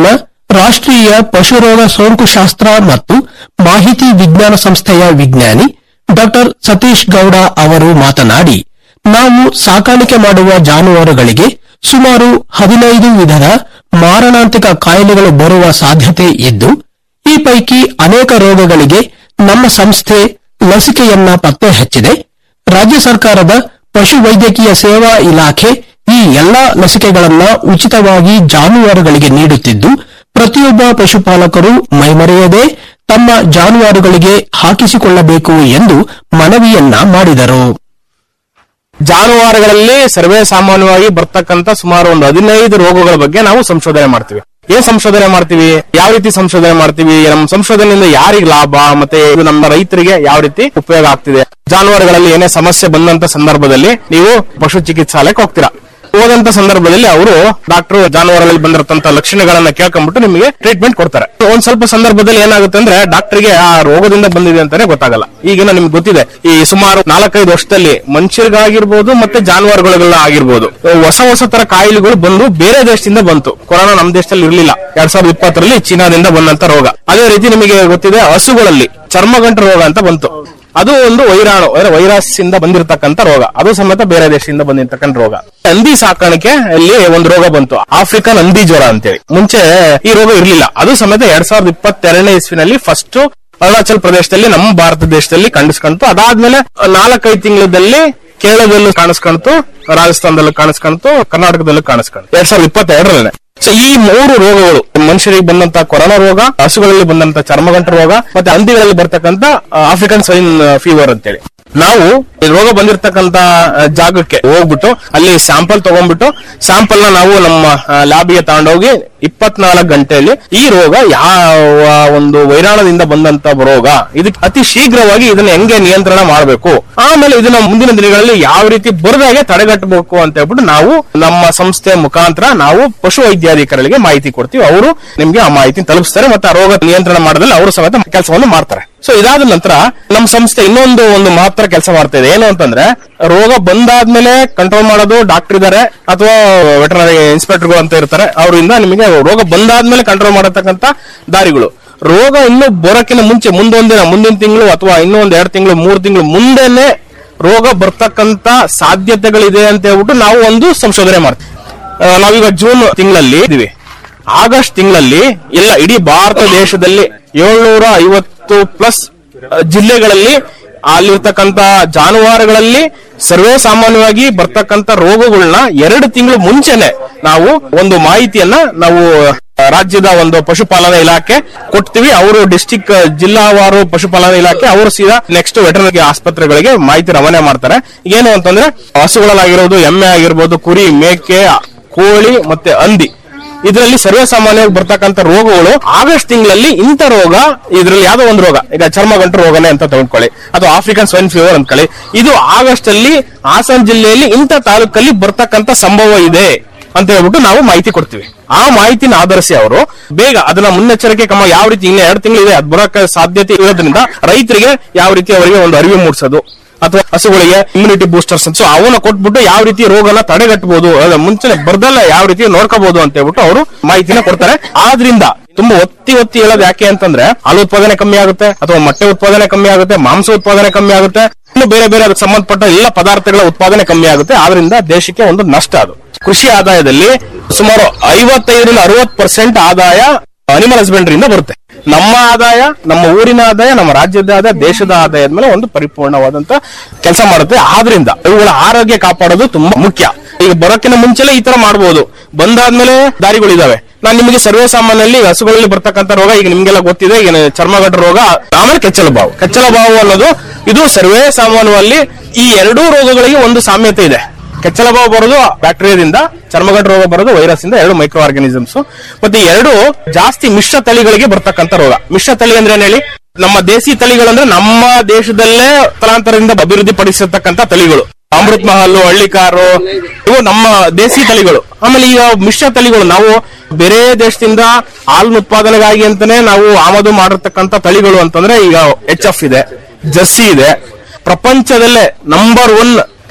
ರಾಷ್ಟ್ರೀಯ ಪಶುರೋಗ ಸೋಂಕುಶಾಸ್ತ್ರ ಮತ್ತು ಮಾಹಿತಿ ವಿಜ್ಞಾನ ಸಂಸ್ಥೆಯ ವಿಜ್ಞಾನಿ ಡಾಕ್ಟರ್ ಸತೀಶ್ ಗೌಡ ಅವರು ಮಾತನಾಡಿ ನಾವು ಸಾಕಾಣಿಕೆ ಮಾಡುವ ಜಾನುವಾರುಗಳಿಗೆ ಸುಮಾರು ಹದಿನೈದು ವಿಧದ ಮಾರಣಾಂತಿಕ ಕಾಯಿಲೆಗಳು ಬರುವ ಸಾಧ್ಯತೆ ಇದ್ದು ಈ ಪೈಕಿ ಅನೇಕ ರೋಗಗಳಿಗೆ ನಮ್ಮ ಸಂಸ್ಥೆ ಲಸಿಕೆಯನ್ನ ಪತ್ತೆ ಹಚ್ಚಿದೆ ರಾಜ್ಯ ಸರ್ಕಾರದ ಪಶು ವೈದ್ಯಕೀಯ ಸೇವಾ ಇಲಾಖೆ ಈ ಎಲ್ಲಾ ಲಸಿಕೆಗಳನ್ನ ಉಚಿತವಾಗಿ ಜಾನುವಾರುಗಳಿಗೆ ನೀಡುತ್ತಿದ್ದು ಪ್ರತಿಯೊಬ್ಬ ಪಶುಪಾಲಕರು ಮೈಮರೆಯದೆ ತಮ್ಮ ಜಾನುವಾರುಗಳಿಗೆ ಹಾಕಿಸಿಕೊಳ್ಳಬೇಕು ಎಂದು ಮನವಿಯನ್ನ ಮಾಡಿದರು ಜಾನುವಾರುಗಳಲ್ಲಿ ಸರ್ವೇ ಸಾಮಾನ್ಯವಾಗಿ ಬರ್ತಕ್ಕಂತ ಸುಮಾರು ಒಂದು ಹದಿನೈದು ರೋಗಗಳ ಬಗ್ಗೆ ನಾವು ಸಂಶೋಧನೆ ಮಾಡ್ತೀವಿ ಏನ್ ಸಂಶೋಧನೆ ಮಾಡ್ತೀವಿ ಯಾವ ರೀತಿ ಸಂಶೋಧನೆ ಮಾಡ್ತೀವಿ ನಮ್ಮ ಸಂಶೋಧನೆಯಿಂದ ಯಾರಿಗೆ ಲಾಭ ಮತ್ತೆ ಇದು ನಮ್ಮ ರೈತರಿಗೆ ಯಾವ ರೀತಿ ಉಪಯೋಗ ಆಗ್ತಿದೆ ಜಾನುವಾರುಗಳಲ್ಲಿ ಏನೇ ಸಮಸ್ಯೆ ಬಂದಂತ ಸಂದರ್ಭದಲ್ಲಿ ನೀವು ಪಶು ಚಿಕಿತ್ಸಾಲಯಕ್ಕೆ ಹೋಗ್ತೀರಾ ಹೋದಂತ ಸಂದರ್ಭದಲ್ಲಿ ಅವರು ಡಾಕ್ಟರ್ ಜಾನುವಾರುಗಳಲ್ಲಿ ಬಂದಿರತಂತ ಲಕ್ಷಣಗಳನ್ನ ಕೇಳ್ಕೊಂಡ್ಬಿಟ್ಟು ನಿಮಗೆ ಟ್ರೀಟ್ಮೆಂಟ್ ಕೊಡ್ತಾರೆ ಒಂದ್ ಸ್ವಲ್ಪ ಸಂದರ್ಭದಲ್ಲಿ ಏನಾಗುತ್ತೆ ಅಂದ್ರೆ ಡಾಕ್ಟರ್ಗೆ ಆ ರೋಗದಿಂದ ಬಂದಿದೆ ಅಂತಾನೆ ಗೊತ್ತಾಗಲ್ಲ ಈಗಿನ ನಿಮ್ಗೆ ಗೊತ್ತಿದೆ ಈ ಸುಮಾರು ನಾಲ್ಕೈದು ವರ್ಷದಲ್ಲಿ ಮನುಷ್ಯರಿಗಾಗಿರ್ಬೋದು ಮತ್ತೆ ಜಾನುವಾರುಗಳಿಗೆಲ್ಲ ಆಗಿರ್ಬೋದು ಹೊಸ ಹೊಸ ತರ ಕಾಯಿಲೆಗಳು ಬಂದು ಬೇರೆ ದೇಶದಿಂದ ಬಂತು ಕೊರೋನಾ ನಮ್ಮ ದೇಶದಲ್ಲಿ ಇರಲಿಲ್ಲ ಎರಡ್ ಸಾವಿರದ ಇಪ್ಪತ್ತರಲ್ಲಿ ಚೀನಾದಿಂದ ಬಂದಂತ ರೋಗ ಅದೇ ರೀತಿ ನಿಮಗೆ ಗೊತ್ತಿದೆ ಹಸುಗಳಲ್ಲಿ ಚರ್ಮಗಂಟು ರೋಗ ಅಂತ ಬಂತು ಅದು ಒಂದು ವೈರಾಣು ಅಂದ್ರೆ ವೈರಸ್ ಇಂದ ಬಂದಿರತಕ್ಕಂತ ರೋಗ ಅದು ಸಮೇತ ಬೇರೆ ದೇಶದಿಂದ ಬಂದಿರತಕ್ಕಂತ ರೋಗ ಹಂದಿ ಸಾಕಾಣಿಕೆ ಅಲ್ಲಿ ಒಂದು ರೋಗ ಬಂತು ಆಫ್ರಿಕನ್ ಹಂದಿ ಜ್ವರ ಅಂತೇಳಿ ಮುಂಚೆ ಈ ರೋಗ ಇರಲಿಲ್ಲ ಅದು ಸಮೇತ ಎರಡ್ ಸಾವಿರದ ಇಪ್ಪತ್ತೆರಡನೇ ಇಸ್ವಿನಲ್ಲಿ ಫಸ್ಟ್ ಅರುಣಾಚಲ್ ಪ್ರದೇಶದಲ್ಲಿ ನಮ್ಮ ಭಾರತ ದೇಶದಲ್ಲಿ ಕಾಣಿಸ್ಕೊಂತು ಅದಾದ್ಮೇಲೆ ನಾಲ್ಕೈದು ತಿಂಗಳಲ್ಲಿ ಕೇರಳದಲ್ಲೂ ಕಾಣಿಸ್ಕೊಂತು ರಾಜಸ್ಥಾನದಲ್ಲೂ ಕಾಣಿಸ್ಕೊಂತು ಕರ್ನಾಟಕದಲ್ಲೂ ಕಾಣಿಸ್ಕೊಂತು ಎರಡ್ ಸಾವಿರದ ಇಪ್ಪತ್ತೆರಡರಲ್ಲೇ ಸೊ ಈ ಮೂರು ರೋಗಗಳು ಮನುಷ್ಯರಿಗೆ ಬಂದಂತ ಕೊರೋನಾ ರೋಗ ಹಸುಗಳಲ್ಲಿ ಬಂದಂತ ಚರ್ಮಗಂಟು ರೋಗ ಮತ್ತೆ ಹಂದಿಗಳಲ್ಲಿ ಬರ್ತಕ್ಕಂತ ಆಫ್ರಿಕನ್ ಸ್ವೈನ್ ಫೀವರ್ ಅಂತೇಳಿ ನಾವು ಈ ರೋಗ ಬಂದಿರತಕ್ಕಂತ ಜಾಗಕ್ಕೆ ಹೋಗ್ಬಿಟ್ಟು ಅಲ್ಲಿ ಸ್ಯಾಂಪಲ್ ತಗೊಂಡ್ಬಿಟ್ಟು ಸ್ಯಾಂಪಲ್ ನ ನಾವು ನಮ್ಮ ಲ್ಯಾಬ್ಗೆ ತಗೊಂಡೋಗಿ ಇಪ್ಪತ್ನಾಲ್ಕು ಗಂಟೆಯಲ್ಲಿ ಈ ರೋಗ ಯಾವ ಒಂದು ವೈರಾಣದಿಂದ ಬಂದಂತ ರೋಗ ಇದಕ್ಕೆ ಅತಿ ಶೀಘ್ರವಾಗಿ ಇದನ್ನ ಹೆಂಗೆ ನಿಯಂತ್ರಣ ಮಾಡಬೇಕು ಆಮೇಲೆ ಇದನ್ನ ಮುಂದಿನ ದಿನಗಳಲ್ಲಿ ಯಾವ ರೀತಿ ಬರದಾಗೆ ತಡೆಗಟ್ಟಬೇಕು ಅಂತ ಹೇಳ್ಬಿಟ್ಟು ನಾವು ನಮ್ಮ ಸಂಸ್ಥೆ ಮುಖಾಂತರ ನಾವು ಪಶು ವೈದ್ಯಾಧಿಕಾರಿಗಳಿಗೆ ಮಾಹಿತಿ ಕೊಡ್ತೀವಿ ಅವರು ನಿಮ್ಗೆ ಆ ಮಾಹಿತಿ ತಲುಪಿಸ್ತಾರೆ ಮತ್ತೆ ಆ ರೋಗ ನಿಯಂತ್ರಣ ಮಾಡೋದ್ರಲ್ಲಿ ಅವರು ಸಮೇತ ಕೆಲಸವನ್ನು ಮಾಡ್ತಾರೆ ಸೊ ಇದಾದ ನಂತರ ನಮ್ಮ ಸಂಸ್ಥೆ ಇನ್ನೊಂದು ಒಂದು ಮಹತ್ತರ ಕೆಲಸ ಮಾಡ್ತಾ ಇದೆ ಏನು ಅಂತಂದ್ರೆ ರೋಗ ಬಂದಾದ್ಮೇಲೆ ಕಂಟ್ರೋಲ್ ಮಾಡೋದು ಡಾಕ್ಟರ್ ಇದಾರೆ ಅಥವಾ ವೆಟನರಿ ಇನ್ಸ್ಪೆಕ್ಟರ್ಗಳು ಅಂತ ಇರ್ತಾರೆ ಅವರಿಂದ ನಿಮಗೆ ರೋಗ ಬಂದಾದ್ಮೇಲೆ ಕಂಟ್ರೋಲ್ ಮಾಡತಕ್ಕಂತ ದಾರಿಗಳು ರೋಗ ಇನ್ನು ಬರೋಕ್ಕಿಂತ ಮುಂಚೆ ಮುಂದೊಂದಿನ ಮುಂದಿನ ತಿಂಗಳು ಅಥವಾ ಇನ್ನೂ ಒಂದ್ ಎರಡು ತಿಂಗಳು ಮೂರು ತಿಂಗಳು ಮುಂದೆನೆ ರೋಗ ಬರ್ತಕ್ಕಂತ ಸಾಧ್ಯತೆಗಳಿದೆ ಅಂತ ಹೇಳ್ಬಿಟ್ಟು ನಾವು ಒಂದು ಸಂಶೋಧನೆ ಮಾಡ್ತೀವಿ ಆ, ನಾವೀಗ ಜೂನ್ ತಿಂಗಳಲ್ಲಿ ಇದೀವಿ ಆಗಸ್ಟ್ ತಿಂಗಳಲ್ಲಿ ಎಲ್ಲ ಇಡೀ ಭಾರತ ದೇಶದಲ್ಲಿ ಏಳ್ನೂರ ಐವತ್ತು ಪ್ಲಸ್ ಜಿಲ್ಲೆಗಳಲ್ಲಿ ಅಲ್ಲಿರ್ತಕ್ಕಂತ ಜಾನುವಾರುಗಳಲ್ಲಿ ಸರ್ವೇ ಸಾಮಾನ್ಯವಾಗಿ ಬರ್ತಕ್ಕಂತ ರೋಗಗಳನ್ನ ಎರಡು ತಿಂಗಳು ಮುಂಚೆನೆ ನಾವು ಒಂದು ಮಾಹಿತಿಯನ್ನ ನಾವು ರಾಜ್ಯದ ಒಂದು ಪಶುಪಾಲನಾ ಇಲಾಖೆ ಕೊಡ್ತೀವಿ ಅವರು ಡಿಸ್ಟಿಕ್ ಜಿಲ್ಲಾವಾರು ಪಶುಪಾಲನಾ ಇಲಾಖೆ ಅವರು ಸೀದಾ ನೆಕ್ಸ್ಟ್ ವೆಟರ್ನರಿ ಆಸ್ಪತ್ರೆಗಳಿಗೆ ಮಾಹಿತಿ ರವಾನೆ ಮಾಡ್ತಾರೆ ಏನು ಅಂತಂದ್ರೆ ಹಸುಗಳಲ್ಲಾಗಿರೋದು ಎಮ್ಮೆ ಆಗಿರ್ಬೋದು ಕುರಿ ಮೇಕೆ ಕೋಳಿ ಮತ್ತೆ ಹಂದಿ ಇದರಲ್ಲಿ ಸರ್ವೇ ಸಾಮಾನ್ಯವಾಗಿ ಬರ್ತಕ್ಕಂಥ ರೋಗಗಳು ಆಗಸ್ಟ್ ತಿಂಗಳಲ್ಲಿ ಇಂಥ ರೋಗ ಇದರಲ್ಲಿ ಯಾವ್ದೋ ಒಂದು ರೋಗ ಈಗ ಚರ್ಮಗಂಟು ರೋಗನೇ ಅಂತ ತಗೊಂಡ್ಕೊಳ್ಳಿ ಅಥವಾ ಆಫ್ರಿಕನ್ ಸ್ವೈನ್ ಫೀವರ್ ಅಂದ್ಕೊಳ್ಳಿ ಇದು ಆಗಸ್ಟ್ ಅಲ್ಲಿ ಹಾಸನ ಜಿಲ್ಲೆಯಲ್ಲಿ ಇಂಥ ತಾಲೂಕಲ್ಲಿ ಬರ್ತಕ್ಕಂಥ ಸಂಭವ ಇದೆ ಅಂತ ಹೇಳ್ಬಿಟ್ಟು ನಾವು ಮಾಹಿತಿ ಕೊಡ್ತೀವಿ ಆ ಮಾಹಿತಿನ ಆಧರಿಸಿ ಅವರು ಬೇಗ ಅದನ್ನ ಮುನ್ನೆಚ್ಚರಿಕೆ ಕ್ರಮ ಯಾವ ರೀತಿ ಇನ್ನು ಎರಡು ತಿಂಗಳಿದೆ ಅದ್ ಬರೋಕೆ ಸಾಧ್ಯತೆ ಇರೋದ್ರಿಂದ ರೈತರಿಗೆ ಯಾವ ರೀತಿ ಅವರಿಗೆ ಒಂದು ಅರಿವು ಮೂಡಿಸೋದು ಅಥವಾ ಹಸುಗಳಿಗೆ ಇಮ್ಯುನಿಟಿ ಬೂಸ್ಟರ್ಸ್ ಅಂತ ಅವನ್ನ ಕೊಟ್ಬಿಟ್ಟು ಯಾವ ರೀತಿ ರೋಗನ ತಡೆಗಟ್ಟಬಹುದು ಅದ್ರ ಮುಂಚೆ ಬರ್ದಲ್ಲ ಯಾವ ರೀತಿ ನೋಡ್ಕೋಬಹುದು ಅಂತ ಹೇಳ್ಬಿಟ್ಟು ಅವರು ಮಾಹಿತಿನ ಕೊಡ್ತಾರೆ ಆದ್ರಿಂದ ತುಂಬಾ ಒತ್ತಿ ಒತ್ತಿ ಹೇಳೋದು ಯಾಕೆ ಅಂತಂದ್ರೆ ಹಾಲು ಉತ್ಪಾದನೆ ಕಮ್ಮಿ ಆಗುತ್ತೆ ಅಥವಾ ಮೊಟ್ಟೆ ಉತ್ಪಾದನೆ ಕಮ್ಮಿ ಆಗುತ್ತೆ ಮಾಂಸ ಉತ್ಪಾದನೆ ಕಮ್ಮಿ ಆಗುತ್ತೆ ಇನ್ನು ಬೇರೆ ಬೇರೆ ಅದಕ್ಕೆ ಸಂಬಂಧಪಟ್ಟ ಎಲ್ಲ ಪದಾರ್ಥಗಳ ಉತ್ಪಾದನೆ ಕಮ್ಮಿ ಆಗುತ್ತೆ ಆದ್ರಿಂದ ದೇಶಕ್ಕೆ ಒಂದು ನಷ್ಟ ಅದು ಕೃಷಿ ಆದಾಯದಲ್ಲಿ ಸುಮಾರು ಐವತ್ತೈದರಿಂದ ಅರವತ್ ಪರ್ಸೆಂಟ್ ಆದಾಯ ಅನಿಮಲ್ ಹಸ್ಬೆಂಡ್ರಿಯಿಂದ ಬರುತ್ತೆ ನಮ್ಮ ಆದಾಯ ನಮ್ಮ ಊರಿನ ಆದಾಯ ನಮ್ಮ ರಾಜ್ಯದ ಆದಾಯ ದೇಶದ ಆದಾಯದ ಮೇಲೆ ಒಂದು ಪರಿಪೂರ್ಣವಾದಂತ ಕೆಲಸ ಮಾಡುತ್ತೆ ಆದ್ರಿಂದ ಇವುಗಳ ಆರೋಗ್ಯ ಕಾಪಾಡೋದು ತುಂಬಾ ಮುಖ್ಯ ಈಗ ಬರೋಕ್ಕಿಂತ ಮುಂಚೆಲೆ ಈ ತರ ಮಾಡಬಹುದು ಬಂದಾದ್ಮೇಲೆ ದಾರಿಗಳಿದಾವೆ ನಾನು ನಿಮಗೆ ಸರ್ವೇ ಸಾಮಾನ್ಯಲ್ಲಿ ಹಸುಗಳಲ್ಲಿ ಬರ್ತಕ್ಕಂಥ ರೋಗ ಈಗ ನಿಮ್ಗೆಲ್ಲ ಗೊತ್ತಿದೆ ಈಗ ಚರ್ಮಗಂಟು ರೋಗ ಆಮೇಲೆ ಕೆಚ್ಚಲ ಬಾವು ಕೆಚ್ಚಲ ಬಾವು ಅನ್ನೋದು ಇದು ಸರ್ವೇ ಸಾಮಾನ್ಯವಾಗಿ ಈ ಎರಡೂ ರೋಗಗಳಿಗೆ ಒಂದು ಸಾಮ್ಯತೆ ಇದೆ ಕೆಚ್ಚಲ ಬಾವು ಬರೋದು ಬ್ಯಾಕ್ಟೀರಿಯಾದಿಂದ ಚರ್ಮಗಂಟು ರೋಗ ಬರೋದು ವೈರಸ್ ಇಂದ ಎರಡು ಮೈಕ್ರೋ ಆರ್ಗಾನಿಸಮ್ಸ್ ಮತ್ತೆ ಈ ಎರಡು ಜಾಸ್ತಿ ಮಿಶ್ರ ತಳಿಗಳಿಗೆ ಬರ್ತಕ್ಕಂಥ ರೋಗ ಮಿಶ್ರ ತಳಿ ಅಂದ್ರೆ ಏನ್ ಹೇಳಿ ನಮ್ಮ ದೇಸಿ ತಳಿಗಳಂದ್ರೆ ನಮ್ಮ ದೇಶದಲ್ಲೇ ತಲಾಂತರದಿಂದ ಅಭಿವೃದ್ಧಿ ಪಡಿಸಿರ್ತಕ್ಕಂಥ ತಳಿಗಳು ಅಮೃತ್ ಮಹಲ್ ಹಳ್ಳಿಕಾರು ಇವು ನಮ್ಮ ದೇಸಿ ತಳಿಗಳು ಆಮೇಲೆ ಈಗ ಮಿಶ್ರ ತಳಿಗಳು ನಾವು ಬೇರೆ ದೇಶದಿಂದ ಹಾಲಿನ ಉತ್ಪಾದನೆಗಾಗಿ ಅಂತಾನೆ ನಾವು ಆಮದು ಮಾಡಿರ್ತಕ್ಕಂಥ ತಳಿಗಳು ಅಂತಂದ್ರೆ ಈಗ ಎಚ್ ಎಫ್ ಇದೆ ಜರ್ಸಿ ಇದೆ ಪ್ರಪಂಚದಲ್ಲೇ number one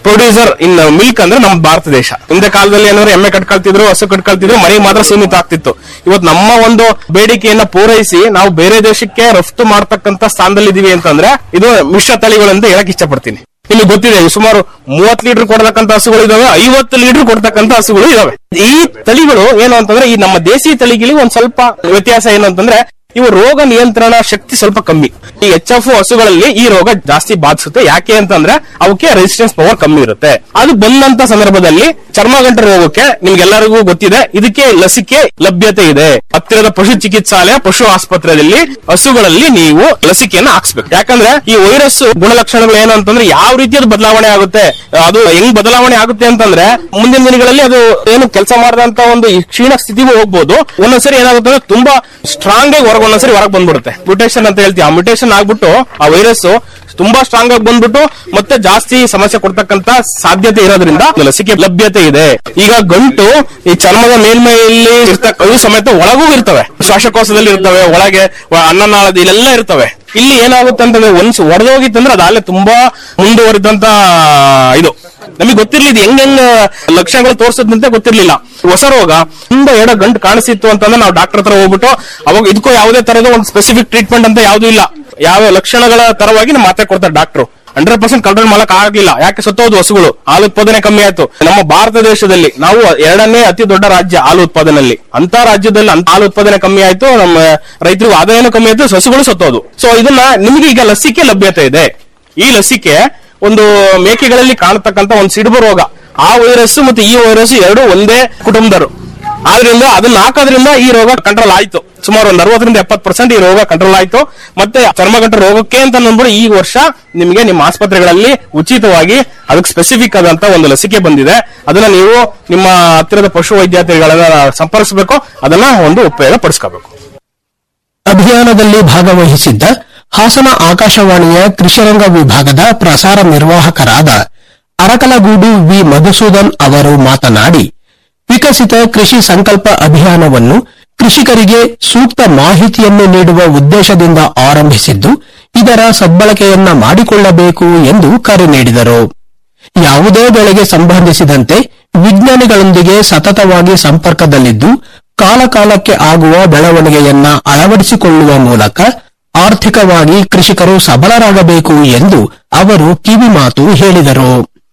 producer in milk ಅಂದ್ರೆ ನಮ್ಮ ಭಾರತ ದೇಶ ಹಿಂದೆ ಕಾಲದಲ್ಲಿ ಏನಾದ್ರು ಎಮ್ಮೆ ಕಟ್ಕೊಳ್ತಿದ್ರು ಹಸು ಕಟ್ಕೊಳ್ತಿದ್ರು ಮನೆಗೆ ಮಾತ್ರ ಸೀಮಿತ ಆಗ್ತಿತ್ತು ಇವತ್ತು ನಮ್ಮ ಒಂದು ಬೇಡಿಕೆಯನ್ನ ಪೂರೈಸಿ ನಾವು ಬೇರೆ ದೇಶಕ್ಕೆ ರಫ್ತು ಮಾಡ್ತಕ್ಕಂತ ಸ್ಥಾನದಲ್ಲಿ ಇದೀವಿ ಅಂತಂದ್ರೆ ಇದು ಮಿಶ್ರ ತಳಿಗಳು ಅಂತ ಹೇಳಕ್ ಇಷ್ಟಪಡ್ತೀನಿ ನಿಮಗೆ ಗೊತ್ತಿದೆ ಸುಮಾರು ಮೂವತ್ ಲೀಟರ್ ಕೊಡ್ತಕ್ಕಂತ ಹಸುಗಳು ಇದಾವೆ ಐವತ್ತು ಲೀಟರ್ ಕೊಡ್ತಕ್ಕಂತ ಹಸುಗಳು ಇದಾವೆ ಈ ತಳಿಗಳು ಏನು ಅಂತಂದ್ರೆ ಈ ನಮ್ಮ ದೇಸಿ ತಳಿಗಳಿಗೆ ಒಂದ್ ಸ್ವಲ್ಪ ವ್ಯತ್ಯಾಸ ಏನು ಅಂತಂದ್ರೆ ಇವು ರೋಗ ನಿಯಂತ್ರಣ ಶಕ್ತಿ ಸ್ವಲ್ಪ ಕಮ್ಮಿ ಈ ಎಚ್ ಎಫ್ ಹಸುಗಳಲ್ಲಿ ಈ ರೋಗ ಜಾಸ್ತಿ ಬಾಧಿಸುತ್ತೆ ಯಾಕೆ ಅಂತಂದ್ರೆ ಅವಕ್ಕೆ ರೆಸಿಸ್ಟೆನ್ಸ್ ಪವರ್ ಕಮ್ಮಿ ಇರುತ್ತೆ ಅದು ಬಂದಂತ ಸಂದರ್ಭದಲ್ಲಿ ಚರ್ಮಗಂಟ ರೋಗಕ್ಕೆ ನಿಮ್ಗೆಲ್ಲರಿಗೂ ಗೊತ್ತಿದೆ ಇದಕ್ಕೆ ಲಸಿಕೆ ಲಭ್ಯತೆ ಇದೆ ಹತ್ತಿರದ ಪಶು ಚಿಕಿತ್ಸಾಲಯ ಪಶು ಆಸ್ಪತ್ರೆಯಲ್ಲಿ ಹಸುಗಳಲ್ಲಿ ನೀವು ಲಸಿಕೆಯನ್ನು ಹಾಕ್ಸ್ಬೇಕು ಯಾಕಂದ್ರೆ ಈ ವೈರಸ್ ಗುಣಲಕ್ಷಣಗಳು ಏನು ಅಂತಂದ್ರೆ ಯಾವ ರೀತಿಯಾದ ಬದಲಾವಣೆ ಆಗುತ್ತೆ ಅದು ಹೆಂಗ್ ಬದಲಾವಣೆ ಆಗುತ್ತೆ ಅಂತಂದ್ರೆ ಮುಂದಿನ ದಿನಗಳಲ್ಲಿ ಅದು ಏನು ಕೆಲಸ ಮಾಡದಂತ ಒಂದು ಈ ಕ್ಷೀಣ ಸ್ಥಿತಿಗೂ ಹೋಗ್ಬೋದು ಒಂದೊಂದ್ಸರಿ ಏನಾಗುತ್ತೆ ಅಂದ್ರೆ ತುಂಬಾ ಸ್ಟ್ರಾಂಗ್ ಆಗಿ ಹೊರಗೆ ಒಂದೊಂದ್ಸರಿ ಹೊರಗೆ ಬಂದ್ಬಿಡುತ್ತೆ ಮ್ಯೂಟೇಷನ್ ಅಂತ ಹೇಳ್ತೀವಿ ಆ ಮ್ಯೂಟೇಷನ್ ಆಗ್ಬಿಟ್ಟು ಆ ವೈರಸ್ ತುಂಬಾ ಸ್ಟ್ರಾಂಗ್ ಆಗಿ ಬಂದ್ಬಿಟ್ಟು ಮತ್ತೆ ಜಾಸ್ತಿ ಸಮಸ್ಯೆ ಕೊಡ್ತಕ್ಕಂತ ಸಾಧ್ಯತೆ ಇರೋದ್ರಿಂದ ಲಸಿಕೆ ಲಭ್ಯತೆ ಇದೆ ಈಗ ಗಂಟು ಈ ಚರ್ಮದ ಮೇಲ್ಮೈಯಲ್ಲಿ ಇರ್ತಕ್ಕ ಇವು ಸಮೇತ ಒಳಗೂ ಇರ್ತವೆ ಶ್ವಾಸಕೋಶದಲ್ಲಿ ಇರ್ತವೆ ಒಳಗೆ ವ- ಅನ್ನನಾಳದ ಇಲ್ಲೆಲ್ಲ ಇರ್ತವೆ ಇಲ್ಲಿ ಏನಾಗುತ್ತೆ ಅಂತಂದ್ರೆ ಒಂದ್ಸ ಹೊಡೆದೋಗಿತ್ತಂದ್ರೆ ಅದಾಲೆ ತುಂಬಾ ಮುಂದುವರಿದಂತ ಇದು ನಮಗೆ ಗೊತ್ತಿರ್ಲಿ ಇದು ಹೆಂಗ್ ಹೆಂಗ್ ಲಕ್ಷಣಗಳು ತೋರಿಸದಂತೆ ಗೊತ್ತಿರ್ಲಿಲ್ಲ ಹೊಸ ರೋಗ ತುಂಬಾ ಎಡ ಗಂಟು ಕಾಣಿಸಿತ್ತು ಅಂತಂದ್ರೆ ನಾವು ಡಾಕ್ಟರ್ ಹತ್ರ ಹೋಗ್ಬಿಟ್ಟು ಅವಾಗ ಇದಕ್ಕೂ ಯಾವುದೇ ತರದ ಒಂದು ಸ್ಪೆಸಿಫಿಕ್ ಟ್ರೀಟ್ಮೆಂಟ್ ಅಂತ ಯಾವ್ದು ಇಲ್ಲ ಯಾವ ಲಕ್ಷಣಗಳ ತರವಾಗಿ ನಾವು ಮಾತ್ರೆ ಕೊಡ್ತಾರೆ ಡಾಕ್ಟರ್ ಹಂಡ್ರೆಡ್ ಪರ್ಸೆಂಟ್ ಕಂಟ್ರೋಲ್ ಮಾಡಕ್ ಆಗ್ಲಿಲ್ಲ ಯಾಕೆ ಸತ್ತೋದು ಹಸುಗಳು ಹಾಲು ಉತ್ಪಾದನೆ ಕಮ್ಮಿ ಆಯ್ತು ನಮ್ಮ ಭಾರತ ದೇಶದಲ್ಲಿ ನಾವು ಎರಡನೇ ಅತಿ ದೊಡ್ಡ ರಾಜ್ಯ ಹಾಲು ಉತ್ಪಾದನೆಯಲ್ಲಿ ಅಂತ ರಾಜ್ಯದಲ್ಲಿ ಅಂತ ಹಾಲು ಉತ್ಪಾದನೆ ಕಮ್ಮಿ ಆಯ್ತು ನಮ್ಮ ರೈತರಿಗೂ ಆದಾಯನೂ ಕಮ್ಮಿ ಆಯ್ತು ಸಸುಗಳು ಸತ್ತೋದು ಸೊ ಇದನ್ನ ನಿಮಗೆ ಈಗ ಲಸಿಕೆ ಲಭ್ಯತೆ ಇದೆ ಈ ಲಸಿಕೆ ಒಂದು ಮೇಕೆಗಳಲ್ಲಿ ಕಾಣತಕ್ಕಂತ ಒಂದು ಸಿಡುಬು ರೋಗ ಆ ವೈರಸ್ ಮತ್ತೆ ಈ ವೈರಸ್ ಎರಡು ಒಂದೇ ಕುಟುಂಬದರು ಆದ್ರಿಂದ ಅದನ್ನ ಹಾಕೋದ್ರಿಂದ ಈ ರೋಗ ಕಂಟ್ರೋಲ್ ಆಯ್ತು ಸುಮಾರು ಒಂದು ಅರವತ್ತರಿಂದ ಎಪ್ಪತ್ತು ಪರ್ಸೆಂಟ್ ಈ ರೋಗ ಕಂಟ್ರೋಲ್ ಆಯ್ತು ಮತ್ತೆ ಚರ್ಮಗಂಟ ರೋಗಕ್ಕೆ ಅಂತ ಅಂದ್ಬಿಟ್ಟು ಈ ವರ್ಷ ನಿಮಗೆ ನಿಮ್ಮ ಆಸ್ಪತ್ರೆಗಳಲ್ಲಿ ಉಚಿತವಾಗಿ ಅದಕ್ಕೆ ಸ್ಪೆಸಿಫಿಕ್ ಆದಂತ ಒಂದು ಲಸಿಕೆ ಬಂದಿದೆ ಅದನ್ನ ನೀವು ನಿಮ್ಮ ಹತ್ತಿರದ ಪಶು ವೈದ್ಯಾಧಿಗಳನ್ನ ಸಂಪರ್ಕಿಸಬೇಕು ಅದನ್ನ ಒಂದು ಉಪಯೋಗ ಪಡಿಸ್ಕೋಬೇಕು ಅಭಿಯಾನದಲ್ಲಿ ಭಾಗವಹಿಸಿದ್ದ ಹಾಸನ ಆಕಾಶವಾಣಿಯ ಕೃಷಿರಂಗ ವಿಭಾಗದ ಪ್ರಸಾರ ನಿರ್ವಾಹಕರಾದ ಅರಕಲಗೂಡು ವಿ ಮಧುಸೂದನ್ ಅವರು ಮಾತನಾಡಿ ವಿಕಸಿತ ಕೃಷಿ ಸಂಕಲ್ಪ ಅಭಿಯಾನವನ್ನು ಕೃಷಿಕರಿಗೆ ಸೂಕ್ತ ಮಾಹಿತಿಯನ್ನು ನೀಡುವ ಉದ್ದೇಶದಿಂದ ಆರಂಭಿಸಿದ್ದು ಇದರ ಸದ್ಬಳಕೆಯನ್ನ ಮಾಡಿಕೊಳ್ಳಬೇಕು ಎಂದು ಕರೆ ನೀಡಿದರು ಯಾವುದೇ ಬೆಳೆಗೆ ಸಂಬಂಧಿಸಿದಂತೆ ವಿಜ್ಞಾನಿಗಳೊಂದಿಗೆ ಸತತವಾಗಿ ಸಂಪರ್ಕದಲ್ಲಿದ್ದು ಕಾಲಕಾಲಕ್ಕೆ ಆಗುವ ಬೆಳವಣಿಗೆಯನ್ನ ಅಳವಡಿಸಿಕೊಳ್ಳುವ ಮೂಲಕ ಆರ್ಥಿಕವಾಗಿ ಕೃಷಿಕರು ಸಬಲರಾಗಬೇಕು ಎಂದು ಅವರು ಕಿವಿಮಾತು ಹೇಳಿದರು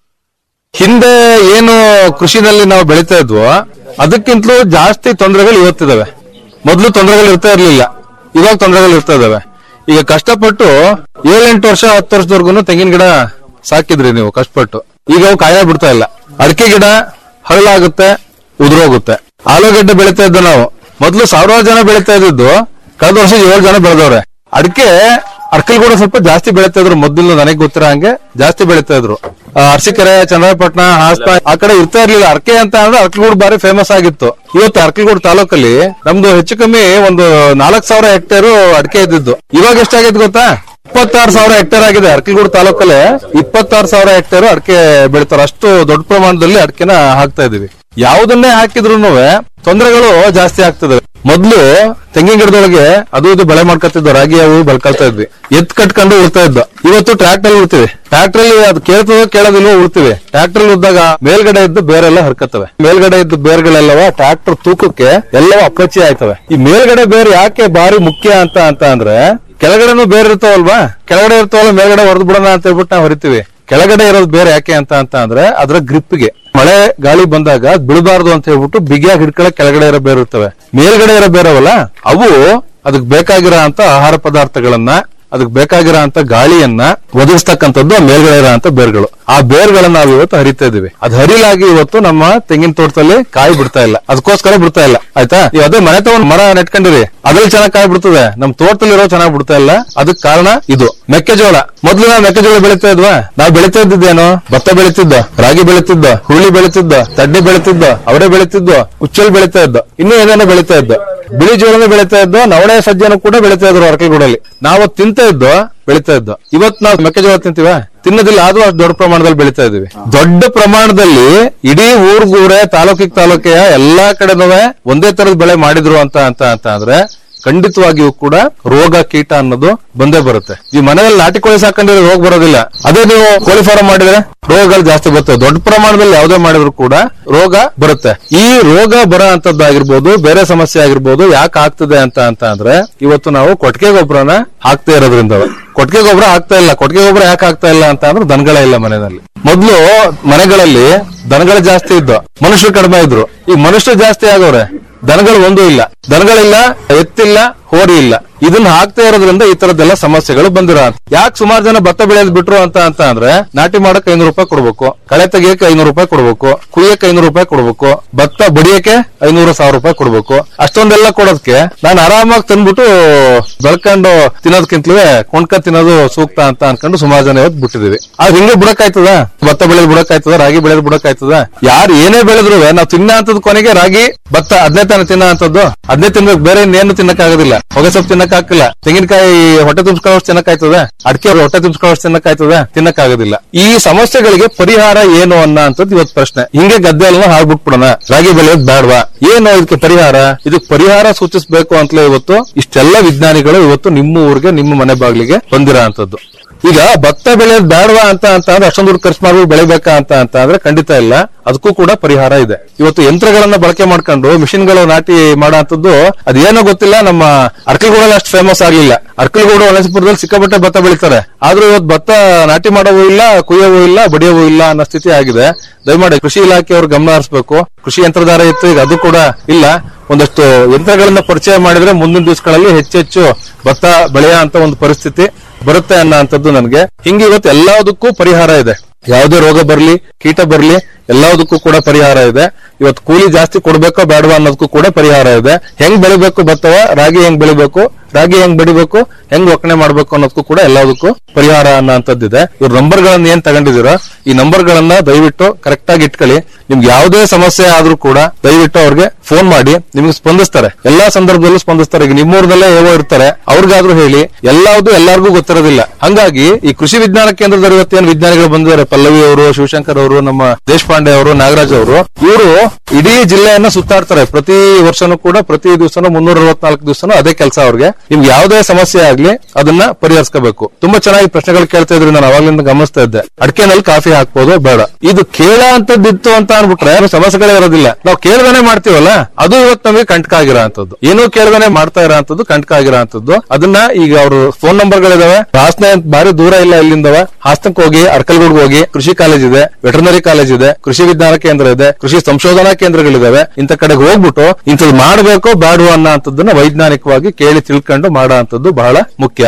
ಹಿಂದೆ ಏನು ಕೃಷಿನಲ್ಲಿ ನಾವು ಬೆಳಿತಾ ಇದ್ವೋ ಅದಕ್ಕಿಂತಲೂ ಜಾಸ್ತಿ ತೊಂದರೆಗಳು ಇವತ್ತಿದಾವೆ ಮೊದಲು ತೊಂದರೆಗಳು ಇರ್ತಾ ಇರ್ಲಿಲ್ಲ ಇವಾಗ ತೊಂದರೆಗಳು ಇರ್ತಾ ಇದಾವೆ ಈಗ ಕಷ್ಟಪಟ್ಟು ಏಳೆಂಟು ವರ್ಷ ಹತ್ತು ವರ್ಷದವರೆಗೂ ತೆಂಗಿನ ಗಿಡ ಸಾಕಿದ್ರಿ ನೀವು ಕಷ್ಟಪಟ್ಟು ಈಗ ಅವು ಕಾಯ ಬಿಡ್ತಾ ಇಲ್ಲ ಅಡಿಕೆ ಗಿಡ ಹರಳಾಗುತ್ತೆ ಉದುರೋಗುತ್ತೆ ಆಲೂಗಡ್ಡೆ ಬೆಳಿತಾ ಇದ್ದ ನಾವು ಮೊದಲು ಸಾವಿರಾರು ಜನ ಬೆಳಿತಾ ಇದ್ದಿದ್ದು ಕಳೆದ ವರ್ಷ ಏಳು ಜನ ಬೆಳೆದವ್ರೆ ಅಡಿಕೆ ಅರ್ಕಲ್ ಕೂಡ ಸ್ವಲ್ಪ ಜಾಸ್ತಿ ಬೆಳಿತಾ ಇದ್ರು ಮೊದಲು ನನಗೆ ಗೊತ್ತಿರೋ ಹಂಗೆ ಜಾಸ್ತಿ ಬೆಳಿತಾ ಇದ್ರು ಆ, ಅರಸೀಕೆರೆ ಚನ್ನರಾಯಪಟ್ಟಣ ಹಾಸನ ಆ ಕಡೆ ಇರ್ತಾ ಇರ್ಲಿಲ್ಲ ಅರ್ಕೆ ಅಂತ ಅಂದ್ರೆ ಅರ್ಕಲ್ಗೂಡು ಬಾರಿ ಫೇಮಸ್ ಆಗಿತ್ತು ಇವತ್ತು ಅರ್ಕಲ್ಗೂಡು ತಾಲೂಕಲ್ಲಿ ನಮ್ದು ಹೆಚ್ಚು ಕಮ್ಮಿ ಒಂದು ನಾಲ್ಕು ಸಾವಿರ ಹೆಕ್ಟೇರ್ ಅಡಿಕೆ ಇದ್ದಿದ್ದು ಇವಾಗ ಎಷ್ಟಾಗೈತೆ ಗೊತ್ತಾ ಇಪ್ಪತ್ತಾರು ಸಾವಿರ ಹೆಕ್ಟೇರ್ ಆಗಿದೆ ಅರ್ಕಲ್ಗೂಡು ತಾಲೂಕಲ್ಲಿ ಇಪ್ಪತ್ತಾರು ಸಾವಿರ ಹೆಕ್ಟೇರ್ ಅಡಿಕೆ ಬೆಳಿತಾರೆ ಅಷ್ಟು ದೊಡ್ಡ ಪ್ರಮಾಣದಲ್ಲಿ ಅಡಿಕೆನ ಹಾಕ್ತಾ ಇದೀವಿ ಯಾವುದನ್ನೇ ಹಾಕಿದ್ರು ತೊಂದರೆಗಳು ಜಾಸ್ತಿ ಆಗ್ತದೆ ಮೊದ್ಲು ತೆಂಗಿನ ಗಿಡದೊಳಗೆ ಅದು ಇದು ಬೆಳೆ ಮಾಡ್ಕೊತಿದ್ವು ರಾಗಿ ಅವು ಬೆಳ್ಕೊಳ್ತಾ ಇದ್ವಿ ಎತ್ ಕಟ್ಕೊಂಡು ಉಳ್ತಾ ಇದ್ದ ಇವತ್ತು ಟ್ರ್ಯಾಕ್ಟರ್ ಉಳ್ತೀವಿ ಟ್ರ್ಯಾಕ್ಟರ್ ಅಲ್ಲಿ ಅದು ಕೇಳ್ತದೋ ಕೇಳೋದಿಲ್ವೋ ಉಳ್ತೀವಿ ಟ್ರ್ಯಾಕ್ಟರ್ ಉದ್ದಾಗ ಮೇಲ್ಗಡೆ ಇದ್ದು ಬೇರೆಲ್ಲ ಹರ್ಕತ್ತವೆ ಮೇಲ್ಗಡೆ ಇದ್ದು ಬೇರ್ಗಳೆಲ್ಲವ ಟ್ರ್ಯಾಕ್ಟರ್ ತೂಕಕ್ಕೆ ಎಲ್ಲವೂ ಅಪ್ಪಚ್ಚಿ ಆಯ್ತವೆ ಈ ಮೇಲ್ಗಡೆ ಬೇರೆ ಯಾಕೆ ಬಾರಿ ಮುಖ್ಯ ಅಂತ ಅಂತ ಅಂದ್ರೆ ಕೆಳಗಡೆನೂ ಬೇರೆ ಇರ್ತಾವಲ್ವಾ ಕೆಳಗಡೆ ಇರ್ತಾವಲ್ಲ ಮೇಲ್ಗಡೆ ಹೊಡೆದು ಬಿಡೋಣ ಅಂತ ಹೇಳ್ಬಿಟ್ಟು ನಾವು ಹೊರಿತೀವಿ ಕೆಳಗಡೆ ಇರೋದು ಬೇರೆ ಯಾಕೆ ಅಂತ ಅಂತ ಅಂದ್ರೆ ಅದರ ಗ್ರಿಪ್ಗೆ ಮಳೆ ಗಾಳಿ ಬಂದಾಗ ಅದ್ ಬೀಳಬಾರ್ದು ಅಂತ ಹೇಳ್ಬಿಟ್ಟು ಬಿಗಿಯಾಗಿ ಹಿಡ್ಕೊಳಕ್ ಕೆಳಗಡೆ ಇರೋ ಬೇರೆ ಇರ್ತವೆ ಮೇಲ್ಗಡೆ ಇರೋ ಬೇರವಲ್ಲ ಅವು ಅದಕ್ಕೆ ಬೇಕಾಗಿರೋ ಅಂತ ಆಹಾರ ಪದಾರ್ಥಗಳನ್ನ ಅದಕ್ಕೆ ಬೇಕಾಗಿರೋ ಅಂತ ಗಾಳಿಯನ್ನ ಒದಗಿಸ್ತಕ್ಕಂಥದ್ದು ಆ ಮೇಲ್ಗಡೆ ಇರೋ ಅಂತ ಬೇರ್ಗಳು ಆ ಬೇರ್ಗಳನ್ನ ನಾವು ಇವತ್ತು ಹರಿತಾ ಇದೀವಿ ಅದು ಹರಿಲಾಗಿ ಇವತ್ತು ನಮ್ಮ ತೆಂಗಿನ ತೋಟದಲ್ಲಿ ಕಾಯಿ ಬಿಡ್ತಾ ಇಲ್ಲ ಅದಕ್ಕೋಸ್ಕರ ಬಿಡ್ತಾ ಇಲ್ಲ ಆಯ್ತಾ ನೀವು ಅದೇ ಮನೆ ತಗೊಂಡ್ ಮರ ನೆಟ್ಕೊಂಡಿರಿ ಅದ್ರಲ್ಲಿ ಚೆನ್ನಾಗಿ ಕಾಯಿ ಬಿಡ್ತದೆ ನಮ್ ತೋಟದಲ್ಲಿರೋ ಚೆನ್ನಾಗಿ ಬಿಡ್ತಾ ಇಲ್ಲ ಅದಕ್ ಕಾರಣ ಇದು ಮೆಕ್ಕೆಜೋಳ ಮೊದ್ಲು ನಾವು ಮೆಕ್ಕೆಜೋಳ ಬೆಳಿತಾ ಇದ್ವಾ ನಾವು ಬೆಳಿತಾ ಇದ್ದಿದ್ದೇನು ಭತ್ತ ಬೆಳಿತಿದ್ದ ರಾಗಿ ಬೆಳಿತಿದ್ದ ಹುರುಳಿ ಬೆಳಿತಿದ್ದ ತಡ್ಡಿ ಬೆಳಿತಿದ್ದ ಅವಡೆ ಬೆಳಿತಿದ್ದ ಉಚ್ಚಲ್ ಬೆಳಿತಾ ಇದ್ದ ಇನ್ನೂ ಏನೇನೋ ಬೆಳಿತಾ ಇದ್ದ ಬಿಳಿ ಜೋಳನೂ ಬೆಳಿತಾ ಇದ್ದು ನವಣೆ ಸಜ್ಜನ ಕೂಡ ಬೆಳಿತಾ ಇದ್ರು ಅರಕಲ್ಗೂಡಲ್ಲಿ ನಾವು ತಿಂತಾ ಇದ್ದು ಬೆಳಿತಾ ಇದ್ದು ಇವತ್ ನಾವು ಮೆಕ್ಕೆಜೋಳ ತಿಂತೀವ ತಿನ್ನೋದಿಲ್ಲ ಆದ್ರೂ ಅಷ್ಟು ದೊಡ್ಡ ಪ್ರಮಾಣದಲ್ಲಿ ಬೆಳಿತಾ ಇದೀವಿ ದೊಡ್ಡ ಪ್ರಮಾಣದಲ್ಲಿ ಇಡೀ ಊರ್ಗೂರೇ ತಾಲೂಕಿಗೆ ತಾಲೂಕೆಯ ಎಲ್ಲಾ ಕಡೆನೂ ಒಂದೇ ತರದ ಬೆಳೆ ಮಾಡಿದ್ರು ಅಂತ ಅಂತ ಅಂತ ಅಂದ್ರೆ ಖಂಡಿತವಾಗಿಯೂ ಕೂಡ ರೋಗ ಕೀಟ ಅನ್ನೋದು ಬಂದೇ ಬರುತ್ತೆ ಈ ಮನೆಯಲ್ಲಿ ನಾಟಿ ಕೋಳಿ ಸಾಕೊಂಡಿರೋ ರೋಗ ಬರೋದಿಲ್ಲ ಅದೇ ನೀವು ಕೋಳಿ ಫಾರ್ಮ್ ಮಾಡಿದ್ರೆ ರೋಗಗಳು ಜಾಸ್ತಿ ಬರ್ತವೆ ದೊಡ್ಡ ಪ್ರಮಾಣದಲ್ಲಿ ಯಾವುದೇ ಮಾಡಿದ್ರು ಕೂಡ ರೋಗ ಬರುತ್ತೆ ಈ ರೋಗ ಬರೋ ಅಂತದ್ದಾಗಿರ್ಬೋದು ಬೇರೆ ಸಮಸ್ಯೆ ಆಗಿರ್ಬೋದು ಯಾಕೆ ಆಗ್ತದೆ ಅಂತ ಅಂತ ಅಂದ್ರೆ ಇವತ್ತು ನಾವು ಕೊಟ್ಟಿಗೆ ಗೊಬ್ಬರನ ಹಾಕ್ತಾ ಇರೋದ್ರಿಂದ ಕೊಟ್ಟಿಗೆ ಗೊಬ್ಬರ ಹಾಕ್ತಾ ಇಲ್ಲ ಕೊಟ್ಟಿಗೆ ಗೊಬ್ಬರ ಯಾಕೆ ಹಾಕ್ತಾ ಇಲ್ಲ ಅಂತ ಅಂದ್ರೆ ದನಗಳೇ ಇಲ್ಲ ಮನೆಯಲ್ಲಿ ಮೊದ್ಲು ಮನೆಗಳಲ್ಲಿ ದನಗಳು ಜಾಸ್ತಿ ಇದ್ದು ಮನುಷ್ಯರು ಕಡಿಮೆ ಇದ್ರು ಈಗ ಮನುಷ್ಯರು ಜಾಸ್ತಿ ಆಗವ್ರೆ ದನಗಳು ಒಂದು ಇಲ್ಲ ದನಗಳಿಲ್ಲ ಎತ್ತಿಲ್ಲ ಹೋರಿ ಇಲ್ಲ ಇದನ್ನ ಹಾಕ್ತಾ ಇರೋದ್ರಿಂದ ಈ ತರದ್ದೆಲ್ಲ ಸಮಸ್ಯೆಗಳು ಬಂದಿರೋ ಯಾಕೆ ಸುಮಾರು ಜನ ಭತ್ತ ಬೆಳೆಯೋದ್ ಬಿಟ್ರು ಅಂತ ಅಂತ ಅಂದ್ರೆ ನಾಟಿ ಮಾಡಕ್ ಐನೂರು ರೂಪಾಯಿ ಕೊಡ್ಬೇಕು ಕಳೆ ತೆಗಿಯಕ್ಕೆ ಐನೂರು ರೂಪಾಯಿ ಕೊಡ್ಬೇಕು ಕುಯ್ಯಕ್ಕೆ ಐನೂರು ರೂಪಾಯಿ ಕೊಡ್ಬೇಕು ಭತ್ತ ಬಡಿಯಕ್ಕೆ ಐನೂರು ಸಾವಿರ ರೂಪಾಯಿ ಕೊಡ್ಬೇಕು ಅಷ್ಟೊಂದೆಲ್ಲ ಕೊಡೋದಕ್ಕೆ ನಾನು ಆರಾಮಾಗಿ ತಂದ್ಬಿಟ್ಟು ಬೆಳ್ಕೊಂಡು ತಿನ್ನೋದಕ್ಕಿಂತಲೂ ಕೊಂಡ್ಕೊಂಡ್ ತಿನ್ನೋದು ಸೂಕ್ತ ಅಂತ ಅನ್ಕೊಂಡು ಸುಮಾರು ಜನ ಇವತ್ತು ಬಿಟ್ಟಿದೀವಿ ಆದ್ರೆ ಹಿಂಗೆ ಬಿಡಕ್ಕಾಯ್ತದ ಭತ್ತ ಬೆಳೆದ್ ಬಿಡಕ್ಕಾಯ್ತದ ರಾಗಿ ಬೆಳೆದ್ ಬಿಡಕ್ಕಾಯ್ತದ ಯಾರು ಏನೇ ಬೆಳೆದ್ರು ನಾವು ತಿನ್ನ ಅಂತದ್ ಕೊನೆಗೆ ರಾಗಿ ಭತ್ತ ಅದನ್ನೇ ತಾನೇ ತಿನ್ನೋ ಅಂತದ್ದು ಅದನ್ನೇ ತಿನ್ಬೇಕು ಬೇರೆ ಇನ್ನೇನು ತಿನ್ನಕ್ಕಾಗೋದಿಲ್ಲ ಹೊಗೆ ಸೊಪ್ಪು ತಿನ್ನಕ್ಕಾಗಿಲ್ಲ ತೆಂಗಿನಕಾಯಿ ಹೊಟ್ಟೆ ತುಂಬಿಸ್ಕೊಳ್ಳೋಷ್ಟು ತಿನ್ನಕ್ಕಾಯ್ತದ ಅಡಿಕೆ ಹೊಟ್ಟೆ ತುಂಬಿಸ್ಕೊಳ್ಳೋಷ್ಟು ತಿನ್ನಕ್ಕಾಯ್ತದ ತಿನ್ನಕ್ಕಾಗೋದಿಲ್ಲ ಈ ಸಮಸ್ಯೆಗಳಿಗೆ ಪರಿಹಾರ ಏನು ಅನ್ನೋ ಅಂತದ್ದು ಇವತ್ತು ಪ್ರಶ್ನೆ ಹಿಂಗೆ ಗದ್ದೆ ಎಲ್ಲ ಹಾಳ್ಬಿಟ್ಬಿಡೋಣ ರಾಗಿ ಬೆಳೆಯೋದು ಬೇಡವಾ ಏನು ಇದಕ್ಕೆ ಪರಿಹಾರ ಇದಕ್ಕೆ ಪರಿಹಾರ ಸೂಚಿಸಬೇಕು ಅಂತಲೇ ಇವತ್ತು ಇಷ್ಟೆಲ್ಲ ವಿಜ್ಞಾನಿಗಳು ಇವತ್ತು ನಿಮ್ಮ ಊರಿಗೆ ನಿಮ್ಮ ಮನೆ ಬಾಗಿಲಿಗೆ ಬಂದಿರೋ ಅಂತದ್ದು ಈಗ ಭತ್ತ ಬೆಳೆಯೋದು ಬೇಡವಾ ಅಂತ ಅಂತ ಅಂದ್ರೆ ಅಷ್ಟೊಂದು ದುಡ್ಡು ಖರ್ಚು ಮಾಡ್ಬಿಟ್ಟು ಬೆಳಿಬೇಕಾ ಅಂತ ಅಂತ ಅಂದ್ರೆ ಖಂಡಿತ ಇಲ್ಲ ಅದಕ್ಕೂ ಕೂಡ ಪರಿಹಾರ ಇದೆ ಇವತ್ತು ಯಂತ್ರಗಳನ್ನ ಬಳಕೆ ಮಾಡ್ಕೊಂಡು ಮಿಷಿನ್ಗಳು ನಾಟಿ ಮಾಡೋಂಥದ್ದು ಅದೇನೋ ಗೊತ್ತಿಲ್ಲ ನಮ್ಮ ಅರ್ಕಲ್ಗೂಡಲ್ಲಿ ಅಷ್ಟು ಫೇಮಸ್ ಆಗ್ಲಿಲ್ಲ ಅರ್ಕಲ್ಗೂಡು ಅನಸಪುರದಲ್ಲಿ ಸಿಕ್ಕಾಪಟ್ಟೆ ಭತ್ತ ಬೆಳಿತಾರೆ ಆದ್ರೂ ಇವತ್ತು ಭತ್ತ ನಾಟಿ ಮಾಡೋವೂ ಇಲ್ಲ ಕುಯ್ಯವೂ ಇಲ್ಲ ಬಡಿಯವೂ ಇಲ್ಲ ಅನ್ನೋ ಸ್ಥಿತಿ ಆಗಿದೆ ದಯಮಾಡಿ ಕೃಷಿ ಇಲಾಖೆಯವರು ಗಮನ ಹರಿಸಬೇಕು ಕೃಷಿ ಯಂತ್ರಧಾರ ಇತ್ತು ಈಗ ಅದು ಕೂಡ ಇಲ್ಲ ಒಂದಷ್ಟು ಯಂತ್ರಗಳನ್ನ ಪರಿಚಯ ಮಾಡಿದ್ರೆ ಮುಂದಿನ ದಿವಸಗಳಲ್ಲಿ ಹೆಚ್ಚೆಚ್ಚು ಭತ್ತ ಬೆಳೆಯ ಅಂತ ಒಂದು ಪರಿಸ್ಥಿತಿ ಬರುತ್ತೆ ಅನ್ನೋ ಅಂತದ್ದು ನನಗೆ ಹಿಂಗೆ ಇವತ್ತು ಎಲ್ಲದಕ್ಕೂ ಪರಿಹಾರ ಇದೆ ಯಾವುದೇ ರೋಗ ಬರ್ಲಿ ಕೀಟ ಬರ್ಲಿ ಎಲ್ಲದಕ್ಕೂ ಕೂಡ ಪರಿಹಾರ ಇದೆ ಇವತ್ತು ಕೂಲಿ ಜಾಸ್ತಿ ಕೊಡ್ಬೇಕೋ ಬೇಡವಾ ಅನ್ನೋದಕ್ಕೂ ಕೂಡ ಪರಿಹಾರ ಇದೆ ಹೆಂಗ್ ಬೆಳಿಬೇಕು ಭತ್ತವ ರಾಗಿ ಹೆಂಗ್ ಬೆಳಿಬೇಕು ರಾಗಿ ಹೆಂಗ್ ಬೆಳಿಬೇಕು ಹೆಂಗ್ ಒಕ್ಕಣೆ ಮಾಡ್ಬೇಕು ಅನ್ನೋದಕ್ಕೂ ಕೂಡ ಎಲ್ಲದಕ್ಕೂ ಪರಿಹಾರ ಅನ್ನೋಂಥದ್ದಿದೆ ಇವ್ರ ನಂಬರ್ ಗಳನ್ನ ಏನ್ ತಗೊಂಡಿದ್ದೀರೋ ಈ ನಂಬರ್ ಗಳನ್ನ ದಯವಿಟ್ಟು ಕರೆಕ್ಟ್ ಆಗಿ ಇಟ್ಕೊಳ್ಳಿ ನಿಮ್ಗೆ ಯಾವುದೇ ಸಮಸ್ಯೆ ಆದ್ರೂ ಕೂಡ ದಯವಿಟ್ಟು ಅವ್ರಿಗೆ ಫೋನ್ ಮಾಡಿ ನಿಮ್ಗೆ ಸ್ಪಂದಿಸ್ತಾರೆ ಎಲ್ಲಾ ಸಂದರ್ಭದಲ್ಲೂ ಸ್ಪಂದಿಸ್ತಾರೆ ಈಗ ನಿಮ್ಮೂರ್ನಲ್ಲೇ ಏವೋ ಇರ್ತಾರೆ ಅವ್ರಿಗಾದ್ರೂ ಹೇಳಿ ಎಲ್ಲಾವುದು ಎಲ್ಲರಿಗೂ ಗೊತ್ತಿರೋದಿಲ್ಲ ಹಂಗಾಗಿ ಈ ಕೃಷಿ ವಿಜ್ಞಾನ ಕೇಂದ್ರದಲ್ಲಿ ಇವತ್ತೇನು ವಿಜ್ಞಾನಿಗಳು ಬಂದಿದ್ದಾರೆ ಪಲ್ಲವಿ ಅವರು ಶಿವಶಂಕರ್ ಅವರು ನಮ್ಮ ದೇಶಪಾಂಡೆ ಅವರು ನಾಗರಾಜ್ ಅವರು ಇವರು ಇಡೀ ಜಿಲ್ಲೆಯನ್ನ ಸುತ್ತಾಡ್ತಾರೆ ಪ್ರತಿ ವರ್ಷನೂ ಕೂಡ ಪ್ರತಿ ದಿವಸನೂ ಮುನ್ನೂರ ಅರವತ್ನಾಲ್ಕು ದಿವಸನೂ ಅದೇ ಕೆಲಸ ಅವ್ರಿಗೆ ನಿಮ್ಗೆ ಯಾವುದೇ ಸಮಸ್ಯೆ ಆಗ್ಲಿ ಅದನ್ನ ಪರಿಹರಿಸ್ಕೋಬೇಕು ತುಂಬಾ ಚೆನ್ನಾಗಿ ಪ್ರಶ್ನೆಗಳು ಕೇಳ್ತಾ ಇದ್ರಿ ನಾನು ಅವಾಗ್ಲಿಂದ ಗಮನಿಸ್ತಾ ಇದ್ದೆ ಅಡಿಕೆನಲ್ಲಿ ಕಾಫಿ ಹಾಕ್ಬೋದು ಬೇಡ ಇದು ಕೇಳ ಅಂತದ್ದಿತ್ತು ಅಂತ ಅನ್ಬಿಟ್ರೆ ಏನು ಸಮಸ್ಯೆಗಳೇ ಇರೋದಿಲ್ಲ ನಾವು ಕೇಳ್ದಾನೆ ಮಾಡ್ತೀವಲ್ಲ ಅದು ಇವತ್ತು ನಮಗೆ ಕಂಟಕ ಆಗಿರೋ ಅಂತದ್ದು ಏನೂ ಕೇಳ್ದಾನೆ ಮಾಡ್ತಾ ಇರೋ ಅಂತದ್ದು ಕಂಟಕ ಆಗಿರೋ ಅಂತದ್ದು ಅದನ್ನ ಈಗ ಅವರು ಫೋನ್ ನಂಬರ್ ಗಳಿದಾವೆ ಹಾಸನ ಅಂತ ಭಾರಿ ದೂರ ಇಲ್ಲ ಇಲ್ಲಿಂದವ ಹಾಸನಕ್ಕೆ ಹೋಗಿ ಅರ್ಕಲ್ಗೂಡ್ಗೆ ಹೋಗಿ ಕೃಷಿ ಕಾಲೇಜ್ ಇದೆ ವೆಟರ್ನರಿ ಕಾಲೇಜ್ ಇದೆ ಕೃಷಿ ವಿಜ್ಞಾನ ಕೇಂದ್ರ ಇದೆ ಕೃಷಿ ಸಂಶೋಧನಾ ಕೇಂದ್ರಗಳಿದಾವೆ ಇಂಥ ಕಡೆಗೆ ಹೋಗ್ಬಿಟ್ಟು ಇಂಥದ್ದು ಮಾಡಬೇಕೋ ಬೇಡವೋ ಅನ್ನೋ ಅಂತದನ್ನ ವೈಜ್ಞಾನಿಕವಾಗಿ ಕೇಳಿ ತಿಳ್ಕೊಂಡು ಮಾಡೋ ಅಂತದ್ದು ಬಹಳ ಮುಖ್ಯ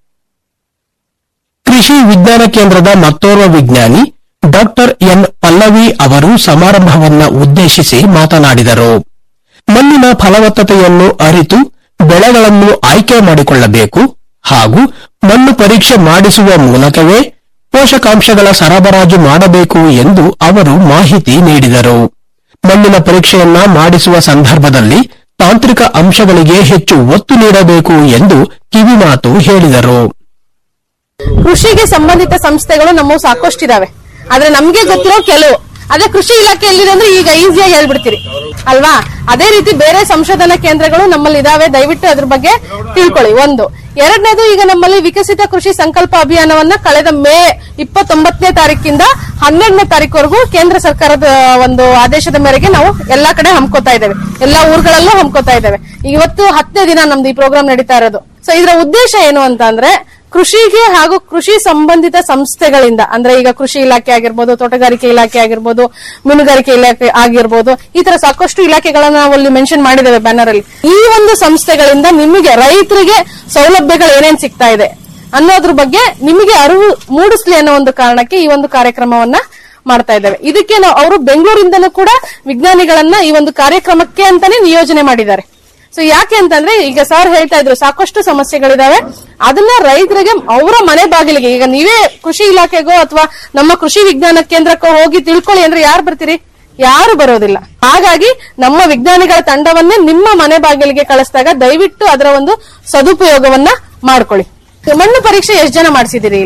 ಕೃಷಿ ವಿಜ್ಞಾನ ಕೇಂದ್ರದ ಮತ್ತೋರ್ವ ವಿಜ್ಞಾನಿ ಡಾಕ್ಟರ್ ಎನ್ ಪಲ್ಲವಿ ಅವರು ಸಮಾರಂಭವನ್ನ ಉದ್ದೇಶಿಸಿ ಮಾತನಾಡಿದರು ಮಣ್ಣಿನ ಫಲವತ್ತತೆಯನ್ನು ಅರಿತು ಬೆಳೆಗಳನ್ನು ಆಯ್ಕೆ ಮಾಡಿಕೊಳ್ಳಬೇಕು ಹಾಗೂ ಮಣ್ಣು ಪರೀಕ್ಷೆ ಮಾಡಿಸುವ ಮೂಲಕವೇ ಪೋಷಕಾಂಶಗಳ ಸರಬರಾಜು ಮಾಡಬೇಕು ಎಂದು ಅವರು ಮಾಹಿತಿ ನೀಡಿದರು ಮಣ್ಣಿನ ಪರೀಕ್ಷೆಯನ್ನ ಮಾಡಿಸುವ ಸಂದರ್ಭದಲ್ಲಿ ತಾಂತ್ರಿಕ ಅಂಶಗಳಿಗೆ ಹೆಚ್ಚು ಒತ್ತು ನೀಡಬೇಕು ಎಂದು ಕಿವಿಮಾತು ಹೇಳಿದರು ಕೃಷಿಗೆ ಸಂಬಂಧಿತ ಸಂಸ್ಥೆಗಳು ನಮ್ಮವು ಸಾಕಷ್ಟಿದಾವೆ ಆದ್ರೆ ನಮ್ಗೆ ಗೊತ್ತಿರೋ ಕೆಲವು ಅದೇ ಕೃಷಿ ಇಲಾಖೆ ಎಲ್ಲಿದೆ ಅಂದ್ರೆ ಈಗ ಈಸಿಯಾಗಿ ಹೇಳ್ಬಿಡ್ತೀರಿ ಅಲ್ವಾ ಅದೇ ರೀತಿ ಬೇರೆ ಸಂಶೋಧನಾ ಕೇಂದ್ರಗಳು ನಮ್ಮಲ್ಲಿ ಇದಾವೆ ದಯವಿಟ್ಟು ಅದ್ರ ಬಗ್ಗೆ ತಿಳ್ಕೊಳ್ಳಿ ಒಂದು ಎರಡನೇದು ಈಗ ನಮ್ಮಲ್ಲಿ ವಿಕಸಿತ ಕೃಷಿ ಸಂಕಲ್ಪ ಅಭಿಯಾನವನ್ನ ಕಳೆದ ಮೇ ಇಪ್ಪತ್ತೊಂಬತ್ತನೇ ತಾರೀಕಿಂದ ಹನ್ನೆರಡನೇ ತಾರೀಕುವರೆಗೂ ಕೇಂದ್ರ ಸರ್ಕಾರದ ಒಂದು ಆದೇಶದ ಮೇರೆಗೆ ನಾವು ಎಲ್ಲಾ ಕಡೆ ಹಮ್ಕೋತಾ ಇದ್ದೇವೆ ಎಲ್ಲಾ ಊರುಗಳಲ್ಲೂ ಹಮ್ಕೋತಾ ಇದ್ದೇವೆ ಇವತ್ತು ಹತ್ತನೇ ದಿನ ನಮ್ದು ಈ ಪ್ರೋಗ್ರಾಮ್ ನಡೀತಾ ಇರೋದು ಸೊ ಇದರ ಉದ್ದೇಶ ಏನು ಅಂತ ಅಂದ್ರೆ ಕೃಷಿಗೆ ಹಾಗೂ ಕೃಷಿ ಸಂಬಂಧಿತ ಸಂಸ್ಥೆಗಳಿಂದ ಅಂದ್ರೆ ಈಗ ಕೃಷಿ ಇಲಾಖೆ ಆಗಿರ್ಬೋದು ತೋಟಗಾರಿಕೆ ಇಲಾಖೆ ಆಗಿರ್ಬೋದು ಮೀನುಗಾರಿಕೆ ಇಲಾಖೆ ಆಗಿರ್ಬೋದು ಈ ತರ ಸಾಕಷ್ಟು ಇಲಾಖೆಗಳನ್ನ ನಾವು ಅಲ್ಲಿ ಮೆನ್ಷನ್ ಮಾಡಿದ್ದೇವೆ ಬ್ಯಾನರ್ ಅಲ್ಲಿ ಈ ಒಂದು ಸಂಸ್ಥೆಗಳಿಂದ ನಿಮಗೆ ರೈತರಿಗೆ ಸೌಲಭ್ಯಗಳು ಏನೇನ್ ಸಿಗ್ತಾ ಇದೆ ಅನ್ನೋದ್ರ ಬಗ್ಗೆ ನಿಮಗೆ ಅರಿವು ಮೂಡಿಸ್ಲಿ ಅನ್ನೋ ಒಂದು ಕಾರಣಕ್ಕೆ ಈ ಒಂದು ಕಾರ್ಯಕ್ರಮವನ್ನ ಮಾಡ್ತಾ ಇದ್ದೇವೆ ಇದಕ್ಕೆ ನಾವು ಅವರು ಬೆಂಗಳೂರಿಂದನೂ ಕೂಡ ವಿಜ್ಞಾನಿಗಳನ್ನ ಈ ಒಂದು ಕಾರ್ಯಕ್ರಮಕ್ಕೆ ಅಂತಾನೆ ನಿಯೋಜನೆ ಮಾಡಿದ್ದಾರೆ ಸೊ ಯಾಕೆ ಅಂತಂದ್ರೆ ಈಗ ಸರ್ ಹೇಳ್ತಾ ಇದ್ರು ಸಾಕಷ್ಟು ಸಮಸ್ಯೆಗಳಿದಾವೆ ಅದನ್ನ ರೈತರಿಗೆ ಅವರ ಮನೆ ಬಾಗಿಲಿಗೆ ಈಗ ನೀವೇ ಕೃಷಿ ಇಲಾಖೆಗೋ ಅಥವಾ ನಮ್ಮ ಕೃಷಿ ವಿಜ್ಞಾನ ಕೇಂದ್ರಕ್ಕೋ ಹೋಗಿ ತಿಳ್ಕೊಳ್ಳಿ ಅಂದ್ರೆ ಯಾರು ಬರ್ತೀರಿ ಯಾರು ಬರೋದಿಲ್ಲ ಹಾಗಾಗಿ ನಮ್ಮ ವಿಜ್ಞಾನಿಗಳ ತಂಡವನ್ನೇ ನಿಮ್ಮ ಮನೆ ಬಾಗಿಲಿಗೆ ಕಳಿಸಿದಾಗ ದಯವಿಟ್ಟು ಅದರ ಒಂದು ಸದುಪಯೋಗವನ್ನ ಮಾಡ್ಕೊಳ್ಳಿ ಮಣ್ಣು ಪರೀಕ್ಷೆ ಎಷ್ಟು ಜನ ಮಾಡಿಸಿದಿರಿ ಇಲ್ಲಿ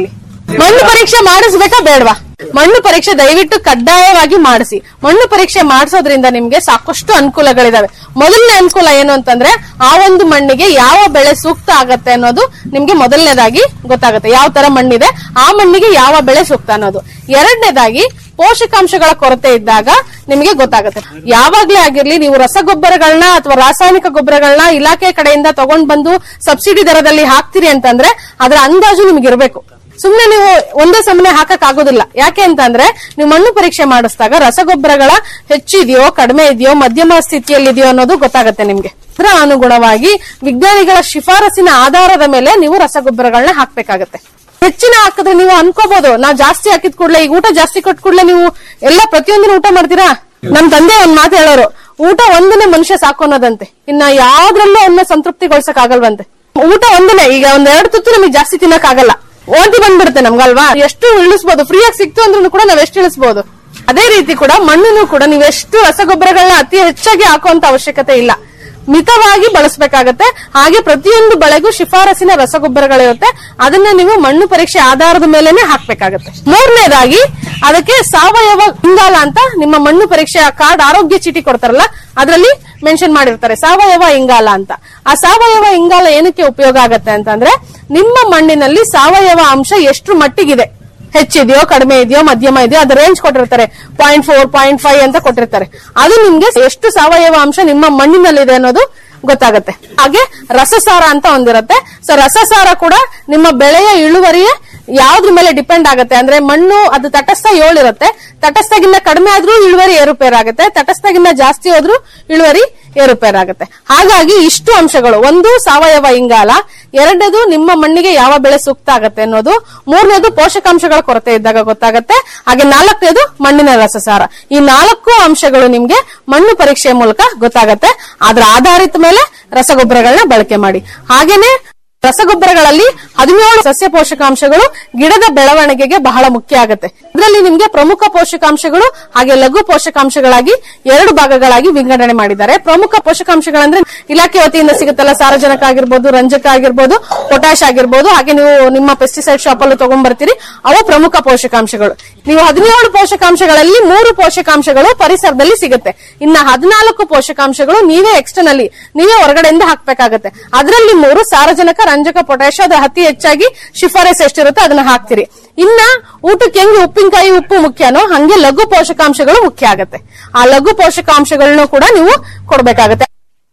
ಮಣ್ಣು ಪರೀಕ್ಷೆ ಮಾಡಿಸ್ಬೇಕಾ ಬೇಡವಾ ಮಣ್ಣು ಪರೀಕ್ಷೆ ದಯವಿಟ್ಟು ಕಡ್ಡಾಯವಾಗಿ ಮಾಡಿಸಿ ಮಣ್ಣು ಪರೀಕ್ಷೆ ಮಾಡಿಸೋದ್ರಿಂದ ನಿಮ್ಗೆ ಸಾಕಷ್ಟು ಅನುಕೂಲಗಳಿದಾವೆ ಮೊದಲನೇ ಅನುಕೂಲ ಏನು ಅಂತಂದ್ರೆ ಆ ಒಂದು ಮಣ್ಣಿಗೆ ಯಾವ ಬೆಳೆ ಸೂಕ್ತ ಆಗತ್ತೆ ಅನ್ನೋದು ನಿಮ್ಗೆ ಮೊದಲನೇದಾಗಿ ಗೊತ್ತಾಗುತ್ತೆ ಯಾವ ತರ ಮಣ್ಣಿದೆ ಆ ಮಣ್ಣಿಗೆ ಯಾವ ಬೆಳೆ ಸೂಕ್ತ ಅನ್ನೋದು ಎರಡನೇದಾಗಿ ಪೋಷಕಾಂಶಗಳ ಕೊರತೆ ಇದ್ದಾಗ ನಿಮಗೆ ಗೊತ್ತಾಗುತ್ತೆ ಯಾವಾಗ್ಲೇ ಆಗಿರ್ಲಿ ನೀವು ರಸಗೊಬ್ಬರಗಳನ್ನ ಅಥವಾ ರಾಸಾಯನಿಕ ಗೊಬ್ಬರಗಳನ್ನ ಇಲಾಖೆ ಕಡೆಯಿಂದ ತಗೊಂಡ್ ಬಂದು ಸಬ್ಸಿಡಿ ದರದಲ್ಲಿ ಹಾಕ್ತೀರಿ ಅಂತಂದ್ರೆ ಅದರ ಅಂದಾಜು ನಿಮ್ಗೆ ಇರಬೇಕು ಸುಮ್ನೆ ನೀವು ಒಂದೇ ಸಮನೆ ಹಾಕಕ್ ಆಗೋದಿಲ್ಲ ಯಾಕೆ ಅಂತಂದ್ರೆ ನೀವು ಮಣ್ಣು ಪರೀಕ್ಷೆ ಮಾಡಿಸಿದಾಗ ರಸಗೊಬ್ಬರಗಳ ಹೆಚ್ಚಿದೆಯೋ ಕಡಿಮೆ ಇದೆಯೋ ಮಧ್ಯಮ ಸ್ಥಿತಿಯಲ್ಲಿದೆಯೋ ಅನ್ನೋದು ಗೊತ್ತಾಗುತ್ತೆ ನಿಮ್ಗೆ ಅದರ ಅನುಗುಣವಾಗಿ ವಿಜ್ಞಾನಿಗಳ ಶಿಫಾರಸಿನ ಆಧಾರದ ಮೇಲೆ ನೀವು ರಸಗೊಬ್ಬರಗಳನ್ನ ಹಾಕ್ಬೇಕಾಗತ್ತೆ ಹೆಚ್ಚಿನ ಹಾಕಿದ್ರೆ ನೀವು ಅನ್ಕೋಬಹುದು ನಾವ್ ಜಾಸ್ತಿ ಹಾಕಿದ ಕೂಡಲೇ ಈಗ ಊಟ ಜಾಸ್ತಿ ಕೊಟ್ಟ ಕೂಡಲೇ ನೀವು ಎಲ್ಲ ಪ್ರತಿಯೊಂದಿನ ಊಟ ಮಾಡ್ತೀರಾ ನಮ್ ತಂದೆ ಒಂದ್ ಮಾತು ಹೇಳೋರು ಊಟ ಒಂದನೇ ಮನುಷ್ಯ ಸಾಕು ಅನ್ನೋದಂತೆ ಇನ್ನ ಯಾವ್ದ್ರಲ್ಲೂ ಅವನ್ನ ಸಂತೃಪ್ತಿಗೊಳ್ಸಕ್ ಆಗಲ್ವಂತೆ ಊಟ ಒಂದನೇ ಈಗ ಒಂದ್ ಎರಡು ತುತ್ತು ನಮಗೆ ಜಾಸ್ತಿ ತಿನ್ನಕ್ ಆಗಲ್ಲ ಓದಿ ಬಂದ್ಬಿಡುತ್ತೆ ನಮ್ಗಲ್ವಾ ಎಷ್ಟು ಇಳಿಸ್ಬೋದು ಫ್ರೀಯಾಗಿ ಸಿಕ್ತು ಅಂದ್ರೂ ಕೂಡ ನಾವ್ ಎಷ್ಟು ಇಳಿಸ್ಬೋದು ಅದೇ ರೀತಿ ಕೂಡ ಮಣ್ಣನ್ನು ಕೂಡ ನೀವು ಎಷ್ಟು ರಸಗೊಬ್ಬರಗಳನ್ನ ಅತಿ ಹೆಚ್ಚಾಗಿ ಹಾಕುವಂತ ಅವಶ್ಯಕತೆ ಇಲ್ಲ ಮಿತವಾಗಿ ಬಳಸಬೇಕಾಗತ್ತೆ ಹಾಗೆ ಪ್ರತಿಯೊಂದು ಬೆಳೆಗೂ ಶಿಫಾರಸಿನ ರಸಗೊಬ್ಬರಗಳಿರುತ್ತೆ ಅದನ್ನ ನೀವು ಮಣ್ಣು ಪರೀಕ್ಷೆ ಆಧಾರದ ಮೇಲೆನೆ ಹಾಕ್ಬೇಕಾಗತ್ತೆ ಮೂರನೇದಾಗಿ ಅದಕ್ಕೆ ಸಾವಯವ ಇಂಗಾಲ ಅಂತ ನಿಮ್ಮ ಮಣ್ಣು ಪರೀಕ್ಷೆಯ ಕಾರ್ಡ್ ಆರೋಗ್ಯ ಚೀಟಿ ಕೊಡ್ತಾರಲ್ಲ ಅದರಲ್ಲಿ ಮೆನ್ಷನ್ ಮಾಡಿರ್ತಾರೆ ಸಾವಯವ ಇಂಗಾಲ ಅಂತ ಆ ಸಾವಯವ ಇಂಗಾಲ ಏನಕ್ಕೆ ಉಪಯೋಗ ಆಗತ್ತೆ ಅಂತಂದ್ರೆ ನಿಮ್ಮ ಮಣ್ಣಿನಲ್ಲಿ ಸಾವಯವ ಅಂಶ ಎಷ್ಟು ಮಟ್ಟಿಗಿದೆ ಹೆಚ್ಚಿದೆಯೋ ಕಡಿಮೆ ಇದೆಯೋ ಮಧ್ಯಮ ಇದೆಯೋ ಅದು ರೇಂಜ್ ಕೊಟ್ಟಿರ್ತಾರೆ ಪಾಯಿಂಟ್ ಫೋರ್ ಪಾಯಿಂಟ್ ಫೈವ್ ಅಂತ ಕೊಟ್ಟಿರ್ತಾರೆ ಅದು ನಿಮ್ಗೆ ಎಷ್ಟು ಸಾವಯವ ಅಂಶ ನಿಮ್ಮ ಮಣ್ಣಿನಲ್ಲಿದೆ ಅನ್ನೋದು ಗೊತ್ತಾಗತ್ತೆ ಹಾಗೆ ರಸಸಾರ ಅಂತ ಒಂದಿರುತ್ತೆ ಸೊ ರಸಸಾರ ಕೂಡ ನಿಮ್ಮ ಬೆಳೆಯ ಇಳುವರಿಯ ಯಾವ್ದ್ರ ಮೇಲೆ ಡಿಪೆಂಡ್ ಆಗುತ್ತೆ ಅಂದ್ರೆ ಮಣ್ಣು ಅದು ತಟಸ್ಥ ಏಳಿರುತ್ತೆ ತಟಸ್ಥಗಿನ್ನ ಕಡಿಮೆ ಆದ್ರೂ ಇಳುವರಿ ಏರುಪೇರಾಗುತ್ತೆ ತಟಸ್ಥಗಿನ್ನ ಜಾಸ್ತಿ ಹೋದ್ರೂ ಇಳುವರಿ ಏರುಪೇರಾಗುತ್ತೆ ಹಾಗಾಗಿ ಇಷ್ಟು ಅಂಶಗಳು ಒಂದು ಸಾವಯವ ಇಂಗಾಲ ಎರಡನೇದು ನಿಮ್ಮ ಮಣ್ಣಿಗೆ ಯಾವ ಬೆಳೆ ಸೂಕ್ತ ಆಗತ್ತೆ ಅನ್ನೋದು ಮೂರನೇದು ಪೋಷಕಾಂಶಗಳ ಕೊರತೆ ಇದ್ದಾಗ ಗೊತ್ತಾಗತ್ತೆ ಹಾಗೆ ನಾಲ್ಕನೇದು ಮಣ್ಣಿನ ರಸಸಾರ ಈ ನಾಲ್ಕು ಅಂಶಗಳು ನಿಮ್ಗೆ ಮಣ್ಣು ಪರೀಕ್ಷೆ ಮೂಲಕ ಗೊತ್ತಾಗತ್ತೆ ಅದರ ಆಧಾರಿತ ಮೇಲೆ ರಸಗೊಬ್ಬರಗಳನ್ನ ಬಳಕೆ ಮಾಡಿ ಹಾಗೇನೆ ರಸಗೊಬ್ಬರಗಳಲ್ಲಿ ಹದಿನೇಳು ಸಸ್ಯ ಪೋಷಕಾಂಶಗಳು ಗಿಡದ ಬೆಳವಣಿಗೆಗೆ ಬಹಳ ಮುಖ್ಯ ಆಗುತ್ತೆ ಇದರಲ್ಲಿ ನಿಮ್ಗೆ ಪ್ರಮುಖ ಪೋಷಕಾಂಶಗಳು ಹಾಗೆ ಲಘು ಪೋಷಕಾಂಶಗಳಾಗಿ ಎರಡು ಭಾಗಗಳಾಗಿ ವಿಂಗಡಣೆ ಮಾಡಿದ್ದಾರೆ ಪ್ರಮುಖ ಪೋಷಕಾಂಶಗಳಂದ್ರೆ ಇಲಾಖೆ ವತಿಯಿಂದ ಸಿಗುತ್ತಲ್ಲ ಸಾರಜನಕ ಆಗಿರ್ಬೋದು ರಂಜಕ ಆಗಿರ್ಬೋದು ಪೊಟ್ಯಾಶ್ ಆಗಿರ್ಬೋದು ಹಾಗೆ ನೀವು ನಿಮ್ಮ ಪೆಸ್ಟಿಸೈಡ್ ಶಾಪ್ ಅಲ್ಲೂ ತಗೊಂಡ್ಬರ್ತೀರಿ ಅವು ಪ್ರಮುಖ ಪೋಷಕಾಂಶಗಳು ನೀವು ಹದಿನೇಳು ಪೋಷಕಾಂಶಗಳಲ್ಲಿ ಮೂರು ಪೋಷಕಾಂಶಗಳು ಪರಿಸರದಲ್ಲಿ ಸಿಗುತ್ತೆ ಇನ್ನ ಹದಿನಾಲ್ಕು ಪೋಷಕಾಂಶಗಳು ನೀವೇ ಎಕ್ಸ್ಟರ್ನಲ್ಲಿ ನೀವೇ ಹೊರಗಡೆಯಿಂದ ಹಾಕ್ಬೇಕಾಗತ್ತೆ ಅದರಲ್ಲಿ ಮೂರು ಸಾರಜನಕ ರಂಜಕ ಪೊಟ್ಯಾಶ್ ಅದು ಅತಿ ಹೆಚ್ಚಾಗಿ ಶಿಫಾರಸ್ ಎಷ್ಟಿರುತ್ತೆ ಅದನ್ನ ಹಾಕ್ತಿರಿ ಇನ್ನ ಊಟಕ್ಕೆ ಹೆಂಗೆ ಉಪ್ಪಿನಕಾಯಿ ಉಪ್ಪು ಮುಖ್ಯನೋ ಹಂಗೆ ಲಘು ಪೋಷಕಾಂಶಗಳು ಮುಖ್ಯ ಆಗತ್ತೆ ಆ ಲಘು ಪೋಷಕಾಂಶಗಳನ್ನು ಕೂಡ ನೀವು ಕೊಡ್ಬೇಕಾಗತ್ತೆ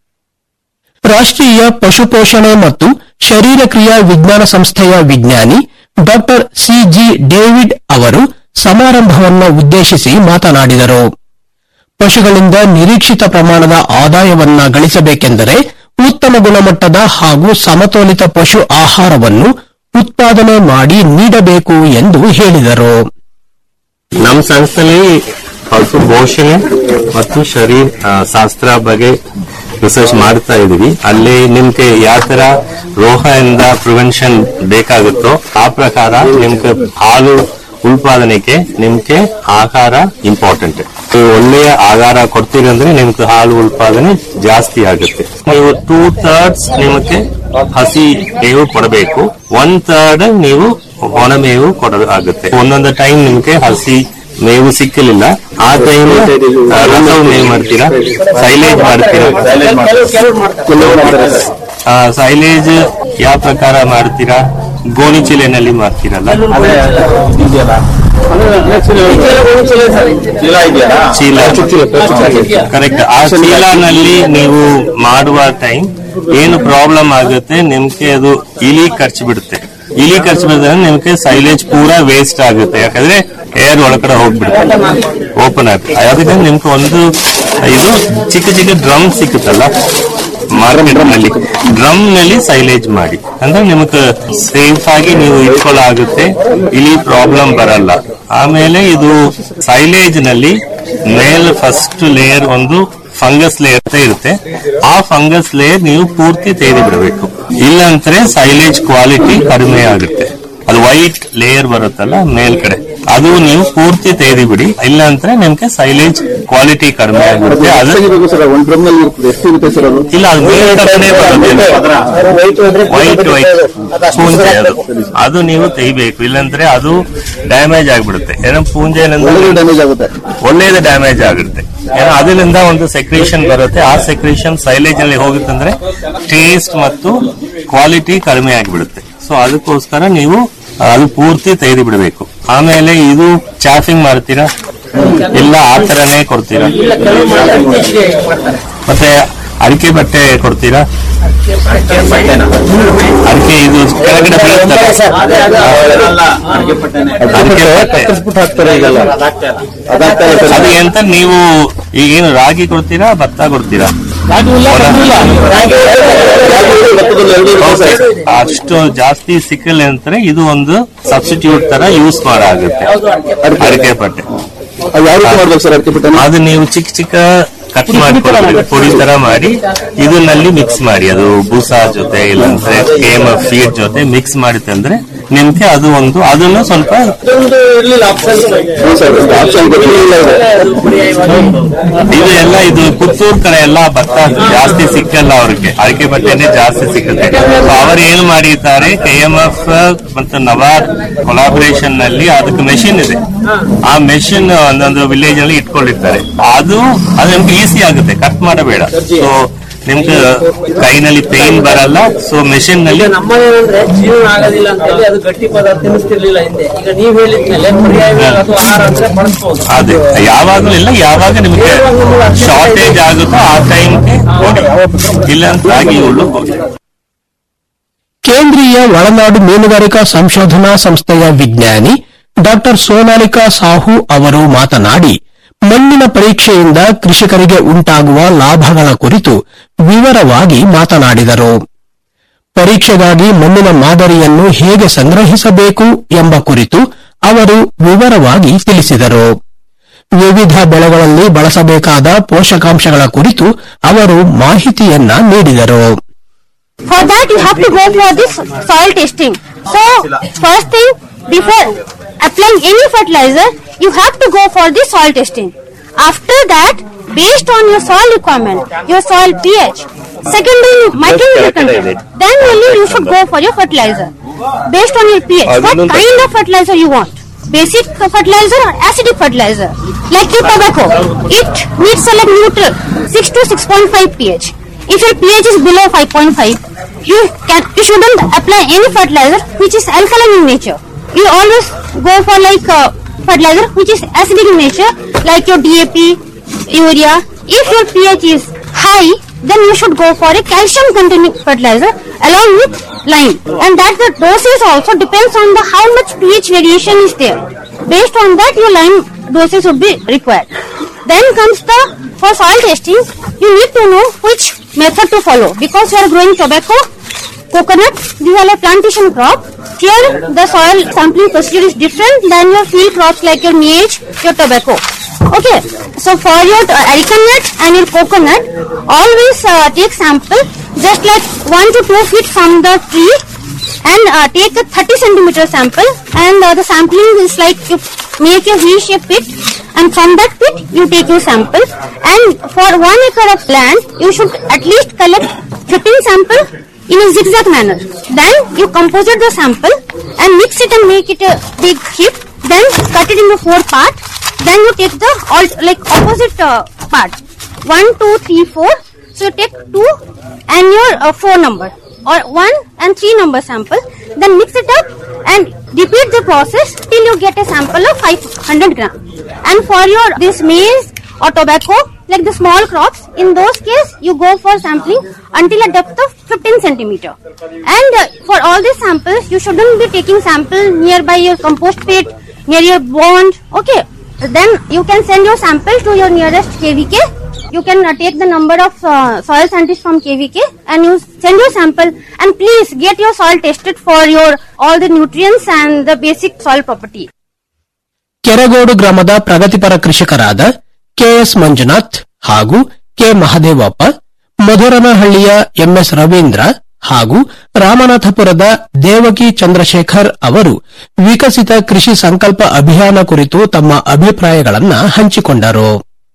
ರಾಷ್ಟ್ರೀಯ ಪಶು ಪೋಷಣೆ ಮತ್ತು ಶರೀರ ಕ್ರಿಯಾ ವಿಜ್ಞಾನ ಸಂಸ್ಥೆಯ ವಿಜ್ಞಾನಿ ಡಾಕ್ಟರ್ ಸಿಜಿ ಡೇವಿಡ್ ಅವರು ಸಮಾರಂಭವನ್ನು ಉದ್ದೇಶಿಸಿ ಮಾತನಾಡಿದರು ಪಶುಗಳಿಂದ ನಿರೀಕ್ಷಿತ ಪ್ರಮಾಣದ ಆದಾಯವನ್ನ ಗಳಿಸಬೇಕೆಂದರೆ ಉತ್ತಮ ಗುಣಮಟ್ಟದ ಹಾಗೂ ಸಮತೋಲಿತ ಪಶು ಆಹಾರವನ್ನು ಉತ್ಪಾದನೆ ಮಾಡಿ ನೀಡಬೇಕು ಎಂದು ಹೇಳಿದರು ನಮ್ಮ ಸಂಸ್ಥೆಯಲ್ಲಿ ಪಶು ಪೋಷಣೆ ಮತ್ತು ಶರೀರ ಆ, ಶಾಸ್ತ್ರ ಬಗ್ಗೆ ರಿಸರ್ಚ್ ಮಾಡ್ತಾ ಇದೀವಿ ಅಲ್ಲಿ ನಿಮ್ಗೆ ಯಾವ ತರ ರೋಗದಿಂದ ಪ್ರಿವೆನ್ಷನ್ ಬೇಕಾಗುತ್ತೋ ಆ ಪ್ರಕಾರ ನಿಮ್ಗೆ ಹಾಲು ಉತ್ಪಾದನೆಗೆ ನಿಮ್ಗೆ ಆಹಾರ ಇಂಪಾರ್ಟೆಂಟ್ ನೀವು ಒಳ್ಳೆಯ ಆಹಾರ ಕೊಡ್ತೀರಿ ಅಂದ್ರೆ ನಿಮ್ಗೆ ಹಾಲು ಉತ್ಪಾದನೆ ಜಾಸ್ತಿ ಆಗುತ್ತೆ ನೀವು ಟೂ ಥರ್ಡ್ಸ್ ನಿಮಗೆ ಹಸಿ ಮೇವು ಕೊಡಬೇಕು ಒನ್ ಥರ್ಡ್ ನೀವು ಒಣ ಮೇವು ಕೊಡಬೇಕಾಗುತ್ತೆ ಒಂದೊಂದು ಟೈಮ್ ನಿಮ್ಗೆ ಹಸಿ ಮೇವು ಸಿಕ್ಕಲಿಲ್ಲ ಆ ಟೈಮ್ ರಸವು ಮೇವು ಮಾಡ್ತೀರಾ ಸೈಲೇಜ್ ಮಾಡ್ತೀರಾ ಸೈಲೇಜ್ ಯಾವ ಪ್ರಕಾರ ಮಾಡ್ತೀರಾ ಗೋಣಿ ಚೀಲೆನಲ್ಲಿ ಮಾಡ್ತೀರಲ್ಲ ಚೀಲ ಕರೆಕ್ಟ್ ಆ ಚೀಲನಲ್ಲಿ ನೀವು ಮಾಡುವ ಟೈಮ್ ಏನು ಪ್ರಾಬ್ಲಮ್ ಆಗುತ್ತೆ ನಿಮ್ಗೆ ಅದು ಇಲಿ ಖರ್ಚು ಬಿಡುತ್ತೆ ಇಲಿ ಖರ್ಚು ಬಿಡಿದ್ರೆ ನಿಮ್ಗೆ ಸೈಲೇಜ್ ಪೂರಾ ವೇಸ್ಟ್ ಆಗುತ್ತೆ ಯಾಕಂದ್ರೆ ಏರ್ ಒಳಗಡೆ ಹೋಗ್ಬಿಡುತ್ತೆ ಓಪನ್ ಆಗುತ್ತೆ ಅದಕ್ಕೆ ನಿಮ್ಗೆ ಒಂದು ಇದು ಚಿಕ್ಕ ಚಿಕ್ಕ ಡ್ರಮ್ ಸಿಕ್ಕುತ್ತಲ್ಲ ಮಾರ್ಕೆಟ್ ನಲ್ಲಿ ಡ್ರಮ್ ನಲ್ಲಿ ಸೈಲೇಜ್ ಮಾಡಿ ಅಂದ್ರೆ ನಿಮಗೆ ಸೇಫ್ ಆಗಿ ನೀವು ಇಟ್ಕೊಳ್ಳಾಗುತ್ತೆ ಇಲ್ಲಿ ಪ್ರಾಬ್ಲಮ್ ಬರಲ್ಲ ಆಮೇಲೆ ಇದು ಸೈಲೇಜ್ ನಲ್ಲಿ ಮೇಲ್ ಫಸ್ಟ್ ಲೇಯರ್ ಒಂದು ಫಂಗಸ್ ಲೇಯರ್ ಅಂತ ಇರುತ್ತೆ ಆ ಫಂಗಸ್ ಲೇಯರ್ ನೀವು ಪೂರ್ತಿ ತೆಗೆದು ಬಿಡಬೇಕು ಇಲ್ಲಾಂದ್ರೆ ಸೈಲೇಜ್ ಕ್ವಾಲಿಟಿ ಕಡಿಮೆ ಆಗುತ್ತೆ ಅದು ವೈಟ್ ಲೇಯರ್ ಬರುತ್ತಲ್ಲ ಮೇಲ್ಗಡೆ ಅದು ನೀವು ಪೂರ್ತಿ ತೆಗೆದು ಬಿಡಿ ಇಲ್ಲ ಅಂದ್ರೆ ನಿಮ್ಗೆ ಸೈಲೇಜ್ ಕ್ವಾಲಿಟಿ ಕಡಿಮೆ ಆಗಿರುತ್ತೆ ಅದು ಇಲ್ಲ ಅದು ಮೇಲ್ಗಡೆನೆ ಬರುತ್ತೆ ವೈಟ್ ವೈಟ್ ಪೂಂಜೆ ಅದು ಅದು ನೀವು ತೆಗಿಬೇಕು ಇಲ್ಲಾಂದ್ರೆ ಅದು ಡ್ಯಾಮೇಜ್ ಆಗ್ಬಿಡುತ್ತೆ ಏನೋ ಪೂಂಜೆ ಡ್ಯಾಮೇಜ್ ಆಗುತ್ತೆ ಒಳ್ಳೇದು ಡ್ಯಾಮೇಜ್ ಆಗುತ್ತೆ ಏನೋ ಅದರಿಂದ ಒಂದು ಸೆಕ್ರೇಷನ್ ಬರುತ್ತೆ ಆ ಸೆಕ್ರೇಷನ್ ಸೈಲೇಜ್ ಅಲ್ಲಿ ಹೋಗುತ್ತಂದ್ರೆ ಟೇಸ್ಟ್ ಮತ್ತು ಕ್ವಾಲಿಟಿ ಕಡಿಮೆ ಆಗಿಬಿಡುತ್ತೆ ಸೊ ಅದಕ್ಕೋಸ್ಕರ ನೀವು ಅದು ಪೂರ್ತಿ ತೆಗೆದು ಬಿಡಬೇಕು ಆಮೇಲೆ ಇದು ಚಾಫಿಂಗ್ ಮಾಡ್ತೀರಾ ಇಲ್ಲ ಆ ತರನೇ ಕೊಡ್ತೀರಾ ಮತ್ತೆ ಅಡಿಕೆ ಬಟ್ಟೆ ಕೊಡ್ತೀರಾ ಅಡಿಕೆ ಇದು ಕೆಳಗಡೆ ಬೀಳುತ್ತಲ್ಲ ಅಡಿಕೆ ಬಟ್ಟೆ ಅದು ಎಂತ ನೀವು ಈಗೇನು ರಾಗಿ ಕೊಡ್ತೀರಾ ಭತ್ತ ಕೊಡ್ತೀರಾ Okay. ಅಷ್ಟು ಜಾಸ್ತಿ ಸಿಕ್ಕಲ್ಲ ಅಂತಾರೆ ಇದು ಒಂದು ಸಬ್ಸ್ಟಿಟ್ಯೂಟ್ ತರ ಯೂಸ್ ಮಾಡಾಗುತ್ತೆ ಅಡಿಕೆ ಪಟ್ಟೆ ಅದು ನೀವು ಚಿಕ್ಕ ಚಿಕ್ಕ ಕಟ್ ಮಾಡಿ ಪುಡಿ ತರ ಮಾಡಿ ಇದನ್ನಲ್ಲಿ ಮಿಕ್ಸ್ ಮಾಡಿ ಅದು ಬೂಸ ಜೊತೆ ಇಲ್ಲಾಂದ್ರೆ ಕೇಮ ಫೀಡ್ ಜೊತೆ ಮಿಕ್ಸ್ ಮಾಡಿ ತಂದ್ರೆ ನಿಮ್ಗೆ ಅದು ಒಂದು ಅದನ್ನು ಸ್ವಲ್ಪ ಇದು ಎಲ್ಲ ಇದು ಪುತ್ತೂರ್ ಕಡೆ ಎಲ್ಲ ಭತ್ತ ಜಾಸ್ತಿ ಸಿಕ್ಕಲ್ಲ ಅವ್ರಿಗೆ ಅಡಿಕೆ ಬಟ್ಟೆನೆ ಜಾಸ್ತಿ ಸಿಗುತ್ತೆ So ಅವರು ಏನು ಮಾಡಿದ್ದಾರೆ ಕೆ ಎಂ ಎಫ್ ಮತ್ತು ನವಾರ್ ಕೊಲಾಬರೇಷನ್ ನಲ್ಲಿ ಅದಕ್ಕೆ ಮೆಷಿನ್ ಇದೆ ಆ ಮೆಷಿನ್ ಒಂದೊಂದು ವಿಲೇಜ್ ಅಲ್ಲಿ ಇಟ್ಕೊಂಡಿರ್ತಾರೆ ಅದು ಅದು ನಿಮ್ಗೆ ಈಸಿ ಆಗುತ್ತೆ ಕಟ್ ಮಾಡಬೇಡ ಸೊ ನಿಮ್ಗೆ ಕೈನಲ್ಲಿ ಪೇನ್ ಬರಲ್ಲ ಸೊ ಮೆಷಿನ್ ನಲ್ಲಿ ನಮ್ಮದೇನಂದ್ರೆ ಜೀವನ ಆಗೋದಿಲ್ಲ ಅಂತ ಹೇಳಿ ಅದು ಗಟ್ಟಿ ಪದಾರ್ಥ ತಿನ್ನಿಸ್ತಿರ್ಲಿಲ್ಲ ಹಿಂದೆ ಈಗ ನೀವ್ ಹೇಳಿದ್ಮೇಲೆ ಪರ್ಯಾಯ ಅದು ಆಹಾರ ಅಂದ್ರೆ ಬಳಸ್ಬೋದು ಅದೇ ಯಾವಾಗಲೂ ಇಲ್ಲ ಯಾವಾಗ ನಿಮಗೆ ಶಾರ್ಟೇಜ್ ಆಗುತ್ತೋ ಆ ಟೈಮ್ಗೆ ಕೊಡಿ ಇಲ್ಲ ಅಂತ ಆಗಿ ಉಳ್ಳು ಹೋಗಿ ಕೇಂದ್ರೀಯ ಒಳನಾಡು ಮೀನುಗಾರಿಕಾ ಸಂಶೋಧನಾ ಸಂಸ್ಥೆಯ ವಿಜ್ಞಾನಿ ಡಾಕ್ಟರ್ ಸೋನಾಲಿಕಾ ಸಾಹು ಅವರು ಮಾತನಾಡಿ ಮಣ್ಣಿನ ಪರೀಕ್ಷೆಯಿಂದ ಕೃಷಿಕರಿಗೆ ಉಂಟಾಗುವ ಲಾಭಗಳ ಕುರಿತು ವಿವರವಾಗಿ ಮಾತನಾಡಿದರು ಪರೀಕ್ಷೆಗಾಗಿ ಮಣ್ಣಿನ ಮಾದರಿಯನ್ನು ಹೇಗೆ ಸಂಗ್ರಹಿಸಬೇಕು ಎಂಬ ಕುರಿತು ಅವರು ವಿವರವಾಗಿ ತಿಳಿಸಿದರು ವಿವಿಧ ಬೆಳೆಗಳಲ್ಲಿ ಬಳಸಬೇಕಾದ ಪೋಷಕಾಂಶಗಳ ಕುರಿತು ಅವರು ಮಾಹಿತಿಯನ್ನ ನೀಡಿದರು For that, you have to go for this soil testing. So, first thing, before applying any fertilizer, you have to go for the soil testing. After that, based on your soil requirement, your soil pH, secondly, micronutrient content, then only you should go for your fertilizer. Based on your pH, what kind of fertilizer you want? Basic fertilizer or acidic fertilizer? Like your tobacco, it needs a like neutral, 6 to 6.5 pH. If your pH is below 5.5, you can you shouldn't apply any fertilizer which is alkaline in nature. You always go for like uh, fertilizer which is acidic in nature, like your DAP, urea. If your pH is high, then you should go for a calcium containing fertilizer along with lime. And that the dosage also depends on the how much pH variation is there. Based on that, your lime dosage would be required. Then comes the for soil testing, you need to know which method to follow because you are growing tobacco, coconut, these are like plantation crop. Here the soil sampling procedure is different than your field crops like your maize, your tobacco. Okay, so for your uh, areca nut and your coconut, always uh, take sample just like 1 to 2 feet from the tree and uh, take a 30 centimeter sample and uh, the sampling is like you make a V-shaped pit and from that pit you take your sample and for one acre of land you should at least collect 15 sample in a zigzag manner. Then you composite the sample and mix it and make it a big heap. Then cut it into four part. Then you take the all like opposite uh, part. One, two, three, four. So you take two and your uh, four number or one and three number sample. Then mix it up and repeat the process till you get a sample of 500 gram. And for your this maize or tobacco, like the small crops, in those case you go for sampling until a depth of 15 centimeter. And uh, for all these samples, you shouldn't be taking sample nearby your compost pit, near your pond. Okay. Then you can send your sample to your nearest KVK. You can uh, take the number of uh, soil scientists from KVK and you send your sample and please get your soil tested for your all the nutrients and the basic soil property. Keragodu ಗ್ರಾಮದ ಪ್ರಗತಿಪರ ಕೃಷಿಕರಾದ KS Manjunath ಹಾಗೂ K Mahadevappa ಮಧುರನಹಳ್ಳಿಯ MS Ravindra ಹಾಗೂ ರಾಮನಾಥಪುರದ ದೇವಕಿ ಚಂದ್ರಶೇಖರ್ ಅವರು ವಿಕಸಿತ ಕೃಷಿ ಸಂಕಲ್ಪ ಅಭಿಯಾನ ಕುರಿತು ತಮ್ಮ ಅಭಿಪ್ರಾಯಗಳನ್ನ ಹಂಚಿಕೊಂಡರು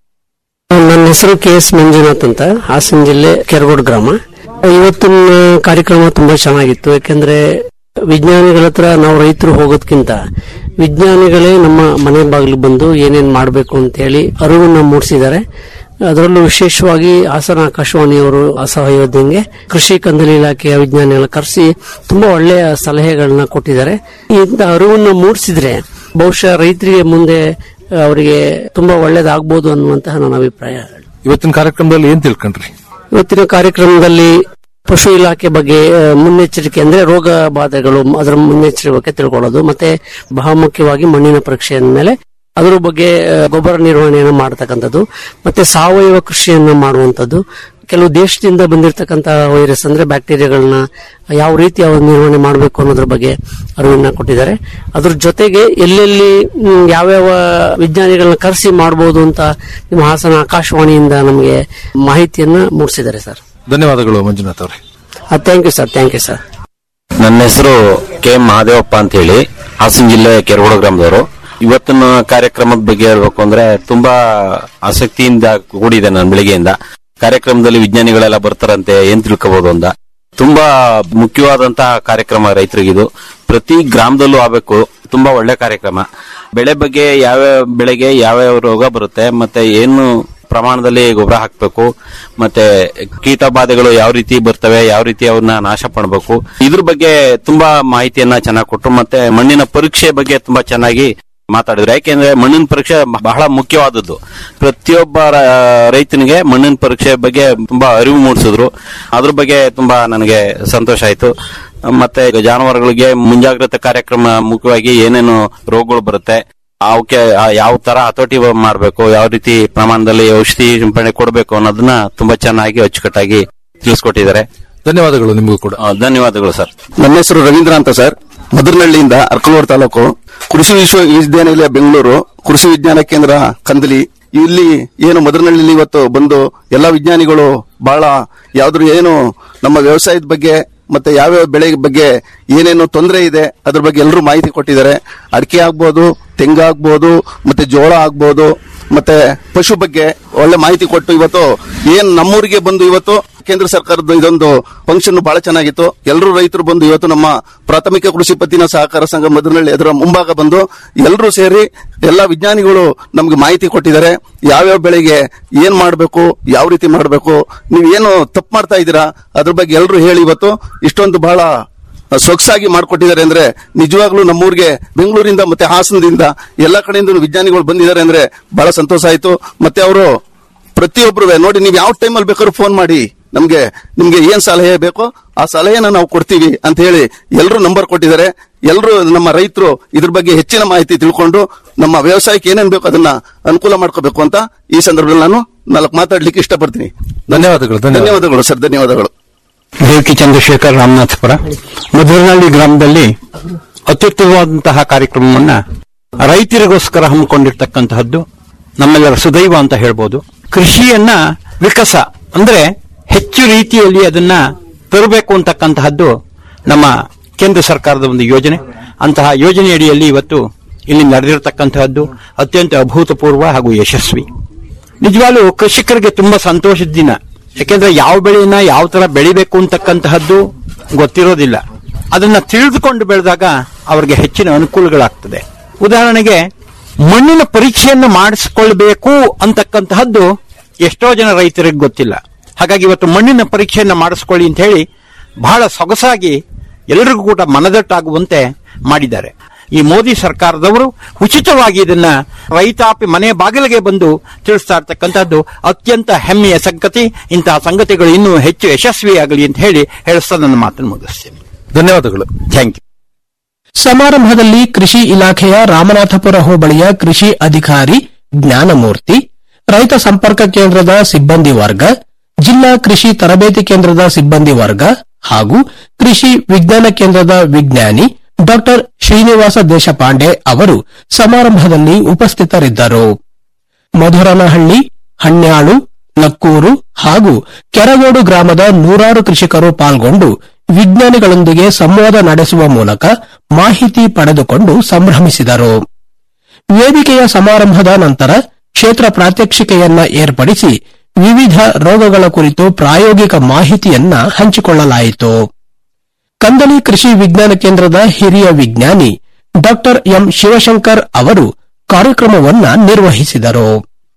ನನ್ನ ಹೆಸರು ಕೆ ಎಸ್ ಮಂಜುನಾಥ್ ಅಂತ ಹಾಸನ ಜಿಲ್ಲೆ ಕೆರಗೋಡು ಗ್ರಾಮ ಇವತ್ತಿನ ಕಾರ್ಯಕ್ರಮ ತುಂಬಾ ಚೆನ್ನಾಗಿತ್ತು ಯಾಕಂದ್ರೆ ವಿಜ್ಞಾನಿಗಳ ಹತ್ರ ನಾವು ರೈತರು ಹೋಗೋದ್ಕಿಂತ ವಿಜ್ಞಾನಿಗಳೇ ನಮ್ಮ ಮನೆ ಬಾಗಿಲು ಬಂದು ಏನೇನ್ ಮಾಡಬೇಕು ಅಂತ ಹೇಳಿ ಅರಿವನ್ನ ಮೂಡಿಸಿದ್ದಾರೆ ಅದರಲ್ಲೂ ವಿಶೇಷವಾಗಿ ಹಾಸನ ಆಕಾಶವಾಣಿಯವರು ಅಸಹಯೋಗದಂಗೆ ಕೃಷಿ ಕಂದಾಲ ಇಲಾಖೆಯ ವಿಜ್ಞಾನಿಗಳ ಕರೆಸಿ ತುಂಬಾ ಒಳ್ಳೆಯ ಸಲಹೆಗಳನ್ನ ಕೊಟ್ಟಿದ್ದಾರೆ ಇಂಥ ಅರಿವನ್ನ ಮೂಡಿಸಿದ್ರೆ ಬಹುಶಃ ರೈತರಿಗೆ ಮುಂದೆ ಅವರಿಗೆ ತುಂಬಾ ಒಳ್ಳೇದಾಗಬಹುದು ಅನ್ನುವಂತಹ ನನ್ನ ಅಭಿಪ್ರಾಯ ಇವತ್ತಿನ ಕಾರ್ಯಕ್ರಮದಲ್ಲಿ ಏನ್ ತಿಳ್ಕೊಂಡ್ರಿ ಇವತ್ತಿನ ಕಾರ್ಯಕ್ರಮದಲ್ಲಿ ಪಶು ಇಲಾಖೆ ಬಗ್ಗೆ ಆ, ಮುನ್ನೆಚ್ಚರಿಕೆ ಅಂದ್ರೆ ರೋಗ ಬಾಧೆಗಳು ಅದರ ಮುನ್ನೆಚ್ಚರಿಕೆ ಬಗ್ಗೆ ತಿಳ್ಕೊಳ್ಳೋದು ಮತ್ತೆ ಬಹುಮುಖ್ಯವಾಗಿ ಮಣ್ಣಿನ ಪರೀಕ್ಷೆಯ ಮೇಲೆ ಅದರ ಬಗ್ಗೆ ಆ, ಗೊಬ್ಬರ ನಿರ್ವಹಣೆಯನ್ನು ಮಾಡತಕ್ಕಂಥದ್ದು ಮತ್ತೆ ಸಾವಯವ ಕೃಷಿಯನ್ನ ಮಾಡುವಂತದ್ದು ಕೆಲವು ದೇಶದಿಂದ ಬಂದಿರತಕ್ಕಂತ ವೈರಸ್ ಅಂದ್ರೆ ಬ್ಯಾಕ್ಟೀರಿಯಾಗಳನ್ನ ಯಾವ ರೀತಿ ಅವ್ರ ನಿರ್ವಹಣೆ ಮಾಡಬೇಕು ಅನ್ನೋದ್ರ ಬಗ್ಗೆ ಅರಿವನ್ನ ಕೊಟ್ಟಿದ್ದಾರೆ ಅದ್ರ ಜೊತೆಗೆ ಎಲ್ಲೆಲ್ಲಿ ಮ್, ಯಾವ್ಯಾವ ವಿಜ್ಞಾನಿಗಳನ್ನ ಕರೆಸಿ ಮಾಡಬಹುದು ಅಂತ ನಿಮ್ಮ ಹಾಸನ ಆಕಾಶವಾಣಿಯಿಂದ ನಮಗೆ ಮಾಹಿತಿಯನ್ನ ಮೂಡಿಸಿದ್ದಾರೆ ಸರ್ ಧನ್ಯವಾದಗಳು ಮಂಜುನಾಥ್ ಅವರೇ thank you sir thank you sir ನನ್ನ ಹೆಸರು ಕೆ ಎಂ ಮಹಾದೇವಪ್ಪ ಅಂತ ಹೇಳಿ ಹಾಸನ ಜಿಲ್ಲೆ ಕೆರಗೋಡು ಗ್ರಾಮದವರು ಇವತ್ತಿನ ಕಾರ್ಯಕ್ರಮದ ಬಗ್ಗೆ ಹೇಳ್ಬೇಕು ಅಂದ್ರೆ ತುಂಬಾ ಆಸಕ್ತಿಯಿಂದ ಕೂಡಿದೆ ನಾನು ಬೆಳಿಗ್ಗೆಯಿಂದ ಕಾರ್ಯಕ್ರಮದಲ್ಲಿ ವಿಜ್ಞಾನಿಗಳೆಲ್ಲ ಬರ್ತಾರಂತೆ ಏನ್ ತಿಳ್ಕೋಬಹುದು ಅಂತ ತುಂಬಾ ಮುಖ್ಯವಾದಂತಹ ಕಾರ್ಯಕ್ರಮ ರೈತರಿಗಿದು ಪ್ರತಿ ಗ್ರಾಮದಲ್ಲೂ ಆಗ್ಬೇಕು ತುಂಬಾ ಒಳ್ಳೆ ಕಾರ್ಯಕ್ರಮ ಬೆಳೆ ಬಗ್ಗೆ ಯಾವ್ಯಾವ ಬೆಳೆಗೆ ಯಾವ್ಯಾವ ರೋಗ ಬರುತ್ತೆ ಮತ್ತೆ ಏನು ಪ್ರಮಾಣದಲ್ಲಿ ಗೊಬ್ಬರ ಹಾಕ್ಬೇಕು ಮತ್ತೆ ಕೀಟ ಬಾಧೆಗಳು ಯಾವ ರೀತಿ ಬರ್ತವೆ ಯಾವ ರೀತಿ ಅವನ್ನ ನಾಶ ಮಾಡಬೇಕು ಇದ್ರ ಬಗ್ಗೆ ತುಂಬಾ ಮಾಹಿತಿಯನ್ನ ಚೆನ್ನಾಗಿ ಕೊಟ್ಟರು ಮತ್ತೆ ಮಣ್ಣಿನ ಪರೀಕ್ಷೆ ಬಗ್ಗೆ ತುಂಬಾ ಚೆನ್ನಾಗಿ ಮಾತಾಡಿದ್ರು ಯಾಕೆಂದ್ರೆ ಮಣ್ಣಿನ ಪರೀಕ್ಷೆ ಬಹಳ ಮುಖ್ಯವಾದದ್ದು ಪ್ರತಿಯೊಬ್ಬ ರ- ರೈತನಿಗೆ ಮಣ್ಣಿನ ಪರೀಕ್ಷೆ ಬಗ್ಗೆ ತುಂಬಾ ಅರಿವು ಮೂಡಿಸಿದ್ರು ಅದ್ರ ಬಗ್ಗೆ ತುಂಬಾ ನನಗೆ ಸಂತೋಷ ಆಯ್ತು ಮತ್ತೆ ಜಾನುವಾರುಗಳಿಗೆ ಮುಂಜಾಗ್ರತೆ ಕಾರ್ಯಕ್ರಮ ಮುಖ್ಯವಾಗಿ ಏನೇನು ರೋಗಗಳು ಬರುತ್ತೆ ಅವಕ್ಕೆ ಯಾವ ತರ ಹತೋಟಿ ಮಾಡಬೇಕು ಯಾವ ರೀತಿ ಪ್ರಮಾಣದಲ್ಲಿ ಔಷಧಿ ಸಿಂಪಡಣೆ ಕೊಡಬೇಕು ಅನ್ನೋದನ್ನ ತುಂಬಾ ಚೆನ್ನಾಗಿ ಅಚ್ಚುಕಟ್ಟಾಗಿ ತಿಳಿಸ್ಕೊಟ್ಟಿದ್ದಾರೆ ಧನ್ಯವಾದಗಳು ನಿಮಗೂ ಕೂಡ ಧನ್ಯವಾದಗಳು ಸರ್ ನನ್ನ ಹೆಸರು ರವೀಂದ್ರ ಅಂತ ಸರ್ ಮಧುರನಹಳ್ಳಿಯಿಂದ ಅರ್ಕಲೂರು ತಾಲೂಕು ಕೃಷಿ ವಿಶ್ವವಿದ್ಯಾನಿಲಯ ಬೆಂಗಳೂರು ಕೃಷಿ ವಿಜ್ಞಾನ ಕೇಂದ್ರ ಕಂದಲಿ ಇಲ್ಲಿ ಏನು ಮಧುರನಹಳ್ಳಿಲಿ ಇವತ್ತು ಬಂದು ಎಲ್ಲಾ ವಿಜ್ಞಾನಿಗಳು ಬಹಳ ಯಾವ್ದ್ರ ಏನು ನಮ್ಮ ವ್ಯವಸಾಯದ ಬಗ್ಗೆ ಮತ್ತೆ ಯಾವ್ಯಾವ ಬೆಳೆ ಬಗ್ಗೆ ಏನೇನು ತೊಂದರೆ ಇದೆ ಅದ್ರ ಬಗ್ಗೆ ಎಲ್ಲರೂ ಮಾಹಿತಿ ಕೊಟ್ಟಿದ್ದಾರೆ ಅಡಿಕೆ ಆಗ್ಬೋದು ತೆಂಗು ಆಗ್ಬೋದು ಮತ್ತೆ ಜೋಳ ಆಗ್ಬೋದು ಮತ್ತೆ ಪಶು ಬಗ್ಗೆ ಒಳ್ಳೆ ಮಾಹಿತಿ ಕೊಟ್ಟು ಇವತ್ತು ಏನ್ ನಮ್ಮೂರಿಗೆ ಬಂದು ಇವತ್ತು ಕೇಂದ್ರ ಸರ್ಕಾರದ ಇದೊಂದು ಫಂಕ್ಷನ್ ಬಹಳ ಚೆನ್ನಾಗಿತ್ತು ಎಲ್ಲರೂ ರೈತರು ಬಂದು ಇವತ್ತು ನಮ್ಮ ಪ್ರಾಥಮಿಕ ಕೃಷಿ ಪತ್ತಿನ ಸಹಕಾರ ಸಂಘ ಮಧುರನಹಳ್ಳಿ ಅದರ ಮುಂಭಾಗ ಬಂದು ಎಲ್ಲರೂ ಸೇರಿ ಎಲ್ಲಾ ವಿಜ್ಞಾನಿಗಳು ನಮ್ಗೆ ಮಾಹಿತಿ ಕೊಟ್ಟಿದ್ದಾರೆ ಯಾವ್ಯಾವ ಬೆಳೆಗೆ ಏನ್ ಮಾಡಬೇಕು ಯಾವ ರೀತಿ ಮಾಡಬೇಕು ನೀವು ಏನು ತಪ್ಪು ಮಾಡ್ತಾ ಇದ್ದೀರಾ ಅದ್ರ ಬಗ್ಗೆ ಎಲ್ಲರೂ ಹೇಳಿ ಇವತ್ತು ಇಷ್ಟೊಂದು ಬಹಳ ಸೊಗಸಾಗಿ ಮಾಡಿಕೊಟ್ಟಿದ್ದಾರೆ ಅಂದ್ರೆ ನಿಜವಾಗ್ಲೂ ನಮ್ಮೂರಿಗೆ ಬೆಂಗಳೂರಿಂದ ಮತ್ತೆ ಹಾಸನದಿಂದ ಎಲ್ಲಾ ಕಡೆಯಿಂದ ವಿಜ್ಞಾನಿಗಳು ಬಂದಿದ್ದಾರೆ ಅಂದ್ರೆ ಬಹಳ ಸಂತೋಷ ಆಯ್ತು ಮತ್ತೆ ಅವರು ಪ್ರತಿಯೊಬ್ರು ನೋಡಿ ನೀವು ಯಾವ ಟೈಮಲ್ಲಿ ಬೇಕಾದ್ರೂ ಫೋನ್ ಮಾಡಿ ನಮ್ಗೆ ನಿಮ್ಗೆ ಏನ್ ಸಲಹೆ ಬೇಕೋ ಆ ಸಲಹೆನ ನಾವು ಕೊಡ್ತೀವಿ ಅಂತ ಹೇಳಿ ಎಲ್ಲರೂ ನಂಬರ್ ಕೊಟ್ಟಿದ್ದಾರೆ ಎಲ್ಲರೂ ನಮ್ಮ ರೈತರು ಇದ್ರ ಬಗ್ಗೆ ಹೆಚ್ಚಿನ ಮಾಹಿತಿ ತಿಳ್ಕೊಂಡು ನಮ್ಮ ವ್ಯವಸಾಯಕ್ಕೆ ಏನೇನ್ ಬೇಕು ಅದನ್ನ ಅನುಕೂಲ ಮಾಡ್ಕೋಬೇಕು ಅಂತ ಈ ಸಂದರ್ಭದಲ್ಲಿ ನಾನು ನಾಲ್ಕು ಮಾತಾಡ್ಲಿಕ್ಕೆ ಇಷ್ಟಪಡ್ತೀನಿ ಧನ್ಯವಾದಗಳು ಧನ್ಯವಾದಗಳು ಸರ್ ಧನ್ಯವಾದಗಳು ದೇವಕಿ ಚಂದ್ರಶೇಖರ್ ರಾಮನಾಥಪುರ ಮಧುರನಹಳ್ಳಿ ಗ್ರಾಮದಲ್ಲಿ ಅತ್ಯುತ್ತಮವಾದಂತಹ ಕಾರ್ಯಕ್ರಮವನ್ನ ರೈತರಿಗೋಸ್ಕರ ಹಮ್ಮಿಕೊಂಡಿರ್ತಕ್ಕಂತಹದ್ದು ನಮ್ಮೆಲ್ಲರ ಸುದೈವ ಅಂತ ಹೇಳ್ಬೋದು ಕೃಷಿಯನ್ನ ವಿಕಸ ಅಂದ್ರೆ ಹೆಚ್ಚು ರೀತಿಯಲ್ಲಿ ಅದನ್ನ ತರಬೇಕು ಅಂತಕ್ಕಂತಹದ್ದು ನಮ್ಮ ಕೇಂದ್ರ ಸರ್ಕಾರದ ಒಂದು ಯೋಜನೆ ಅಂತಹ ಯೋಜನೆಯಡಿಯಲ್ಲಿ ಇವತ್ತು ಇಲ್ಲಿ ನಡೆದಿರತಕ್ಕಂತಹದ್ದು ಅತ್ಯಂತ ಅಭೂತಪೂರ್ವ ಹಾಗೂ ಯಶಸ್ವಿ ನಿಜವಾಗ್ಲೂ ಕೃಷಿಕರಿಗೆ ತುಂಬಾ ಸಂತೋಷದ ದಿನ ಯಾಕೆಂದ್ರೆ ಯಾವ ಬೆಳೆಯನ್ನ ಯಾವ ತರ ಬೆಳಿಬೇಕು ಅಂತಕ್ಕಂತಹದ್ದು ಗೊತ್ತಿರೋದಿಲ್ಲ ಅದನ್ನ ತಿಳಿದುಕೊಂಡು ಬೆಳೆದಾಗ ಅವರಿಗೆ ಹೆಚ್ಚಿನ ಅನುಕೂಲಗಳಾಗ್ತದೆ ಉದಾಹರಣೆಗೆ ಮಣ್ಣಿನ ಪರೀಕ್ಷೆಯನ್ನು ಮಾಡಿಸಿಕೊಳ್ಬೇಕು ಅಂತಕ್ಕಂತಹದ್ದು ಎಷ್ಟೋ ಜನ ರೈತರಿಗೆ ಗೊತ್ತಿಲ್ಲ ಹಾಗಾಗಿ ಇವತ್ತು ಮಣ್ಣಿನ ಪರೀಕ್ಷೆಯನ್ನ ಮಾಡಿಸ್ಕೊಳ್ಳಿ ಅಂತ ಹೇಳಿ ಬಹಳ ಸೊಗಸಾಗಿ ಎಲ್ಲರಿಗೂ ಕೂಡ ಮನದಟ್ಟಾಗುವಂತೆ ಮಾಡಿದ್ದಾರೆ ಈ ಮೋದಿ ಸರ್ಕಾರದವರು ಉಚಿತವಾಗಿ ಇದನ್ನ ರೈತಾಪಿ ಮನೆ ಬಾಗಿಲಿಗೆ ಬಂದು ತಿಳಿಸ್ತಾ ಇರ್ತಕ್ಕಂಥದ್ದು ಅತ್ಯಂತ ಹೆಮ್ಮೆಯ ಸಂಗತಿ ಇಂತಹ ಸಂಗತಿಗಳು ಇನ್ನೂ ಹೆಚ್ಚು ಯಶಸ್ವಿಯಾಗಲಿ ಅಂತ ಹೇಳಿ ಹೇಳಿಸ್ತಾ ನನ್ನ ಮಾತನ್ನು ಮುಗಿಸ್ತೇನೆ ಧನ್ಯವಾದಗಳು ಥ್ಯಾಂಕ್ ಯು ಸಮಾರಂಭದಲ್ಲಿ ಕೃಷಿ ಇಲಾಖೆಯ ರಾಮನಾಥಪುರ ಹೋಬಳಿಯ ಕೃಷಿ ಅಧಿಕಾರಿ ಜ್ಞಾನಮೂರ್ತಿ ರೈತ ಸಂಪರ್ಕ ಕೇಂದ್ರದ ಸಿಬ್ಬಂದಿ ವರ್ಗ ಜಿಲ್ಲಾ ಕೃಷಿ ತರಬೇತಿ ಕೇಂದ್ರದ ಸಿಬ್ಬಂದಿ ವರ್ಗ ಹಾಗೂ ಕೃಷಿ ವಿಜ್ಞಾನ ಕೇಂದ್ರದ ವಿಜ್ಞಾನಿ ಡಾಕ್ಟರ್ ಶ್ರೀನಿವಾಸ ದೇಶಪಾಂಡೆ ಅವರು ಸಮಾರಂಭದಲ್ಲಿ ಉಪಸ್ಥಿತರಿದ್ದರು ಮಧುರನಹಳ್ಳಿ ಹಣ್ಯಾಳು ನಕ್ಕೂರು ಹಾಗೂ ಕೆರಗೋಡು ಗ್ರಾಮದ ನೂರಾರು ಕೃಷಿಕರು ಪಾಲ್ಗೊಂಡು ವಿಜ್ಞಾನಿಗಳೊಂದಿಗೆ ಸಂವಾದ ನಡೆಸುವ ಮೂಲಕ ಮಾಹಿತಿ ಪಡೆದುಕೊಂಡು ಸಂಭ್ರಮಿಸಿದರು ವೇದಿಕೆಯ ಸಮಾರಂಭದ ನಂತರ ಕ್ಷೇತ್ರ ಪ್ರಾತ್ಯಕ್ಷಿಕೆಯನ್ನ ಏರ್ಪಡಿಸಿ ವಿವಿಧ ರೋಗಗಳ ಕುರಿತು ಪ್ರಾಯೋಗಿಕ ಮಾಹಿತಿಯನ್ನ ಹಂಚಿಕೊಳ್ಳಲಾಯಿತು ಕಂದಲಿ ಕೃಷಿ ವಿಜ್ಞಾನ ಕೇಂದ್ರದ ಹಿರಿಯ ವಿಜ್ಞಾನಿ ಡಾಕ್ಟರ್ ಎಂ ಶಿವಶಂಕರ್ ಅವರು ಕಾರ್ಯಕ್ರಮವನ್ನ ನಿರ್ವಹಿಸಿದರು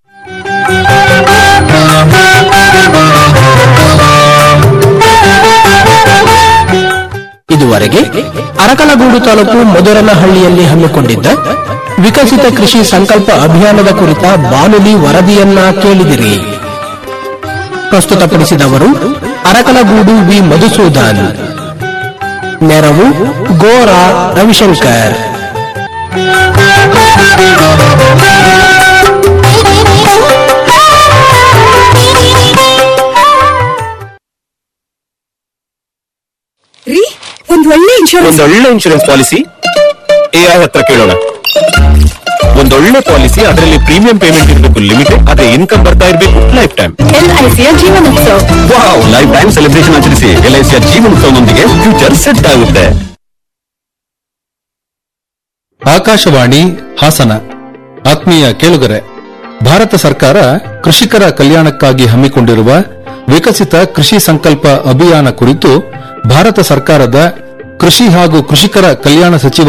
ಇದುವರೆಗೆ ಅರಕಲಗೂಡು ತಾಲೂಕು ಮಧುರನಹಳ್ಳಿಯಲ್ಲಿ ಹಮ್ಮಿಕೊಂಡಿದ್ದ ವಿಕಸಿತ ಕೃಷಿ ಸಂಕಲ್ಪ ಅಭಿಯಾನದ ಕುರಿತ ಬಾನುಲಿ ವರದಿಯನ್ನ ಕೇಳಿದಿರಿ ಪ್ರಸ್ತುತಪಡಿಸಿದವರು ಅರಕಲಗೂಡು ವಿ ಮಧುಸೂದನ್ ನೆರವು ಗೋರಾ ರವಿಶಂಕರ್ ರೀ ಒಂದ್ ಒಳ್ಳೆ ಇನ್ಶೂರೆನ್ಸ್ ಒಂದೊಳ್ಳೆ ಇನ್ಶೂರೆನ್ಸ್ ಪಾಲಿಸಿ ಎಐ ಹತ್ರ ಕೇಳೋಣ ಒಂದೊಳ್ಳೆ ಪಾಲಿಸಿ ಅದರಲ್ಲಿ ಪ್ರೀಮಿಯಂ ಪೇಮೆಂಟ್ ಇರಬೇಕು ಲಿಮಿಟೆಡ್ ಅದೇ ಇನ್ಕಮ್ ಬರ್ತಾ ಇರಬೇಕು ಲೈಫ್ ಟೈಮ್ ಎಲ್ಐಸಿಯ Jeevan Utsav wow life time celebration ಆಚರಿಸಿ ಎಲ್ಐಸಿಯ ಜೀವನೋತ್ಸವದೊಂದಿಗೆ ಫ್ಯೂಚರ್ ಸೆಟ್ ಆಗುತ್ತೆ ಆಕಾಶವಾಣಿ ಹಾಸನ ಆತ್ಮೀಯ ಕೇಳುಗರೆ ಭಾರತ ಸರ್ಕಾರ ಕೃಷಿಕರ ಕಲ್ಯಾಣಕ್ಕಾಗಿ ಹಮ್ಮಿಕೊಂಡಿರುವ ವಿಕಸಿತ ಕೃಷಿ ಸಂಕಲ್ಪ ಅಭಿಯಾನ ಕುರಿತು ಭಾರತ ಸರ್ಕಾರದ ಕೃಷಿ ಹಾಗೂ ಕೃಷಿಕರ ಕಲ್ಯಾಣ ಸಚಿವ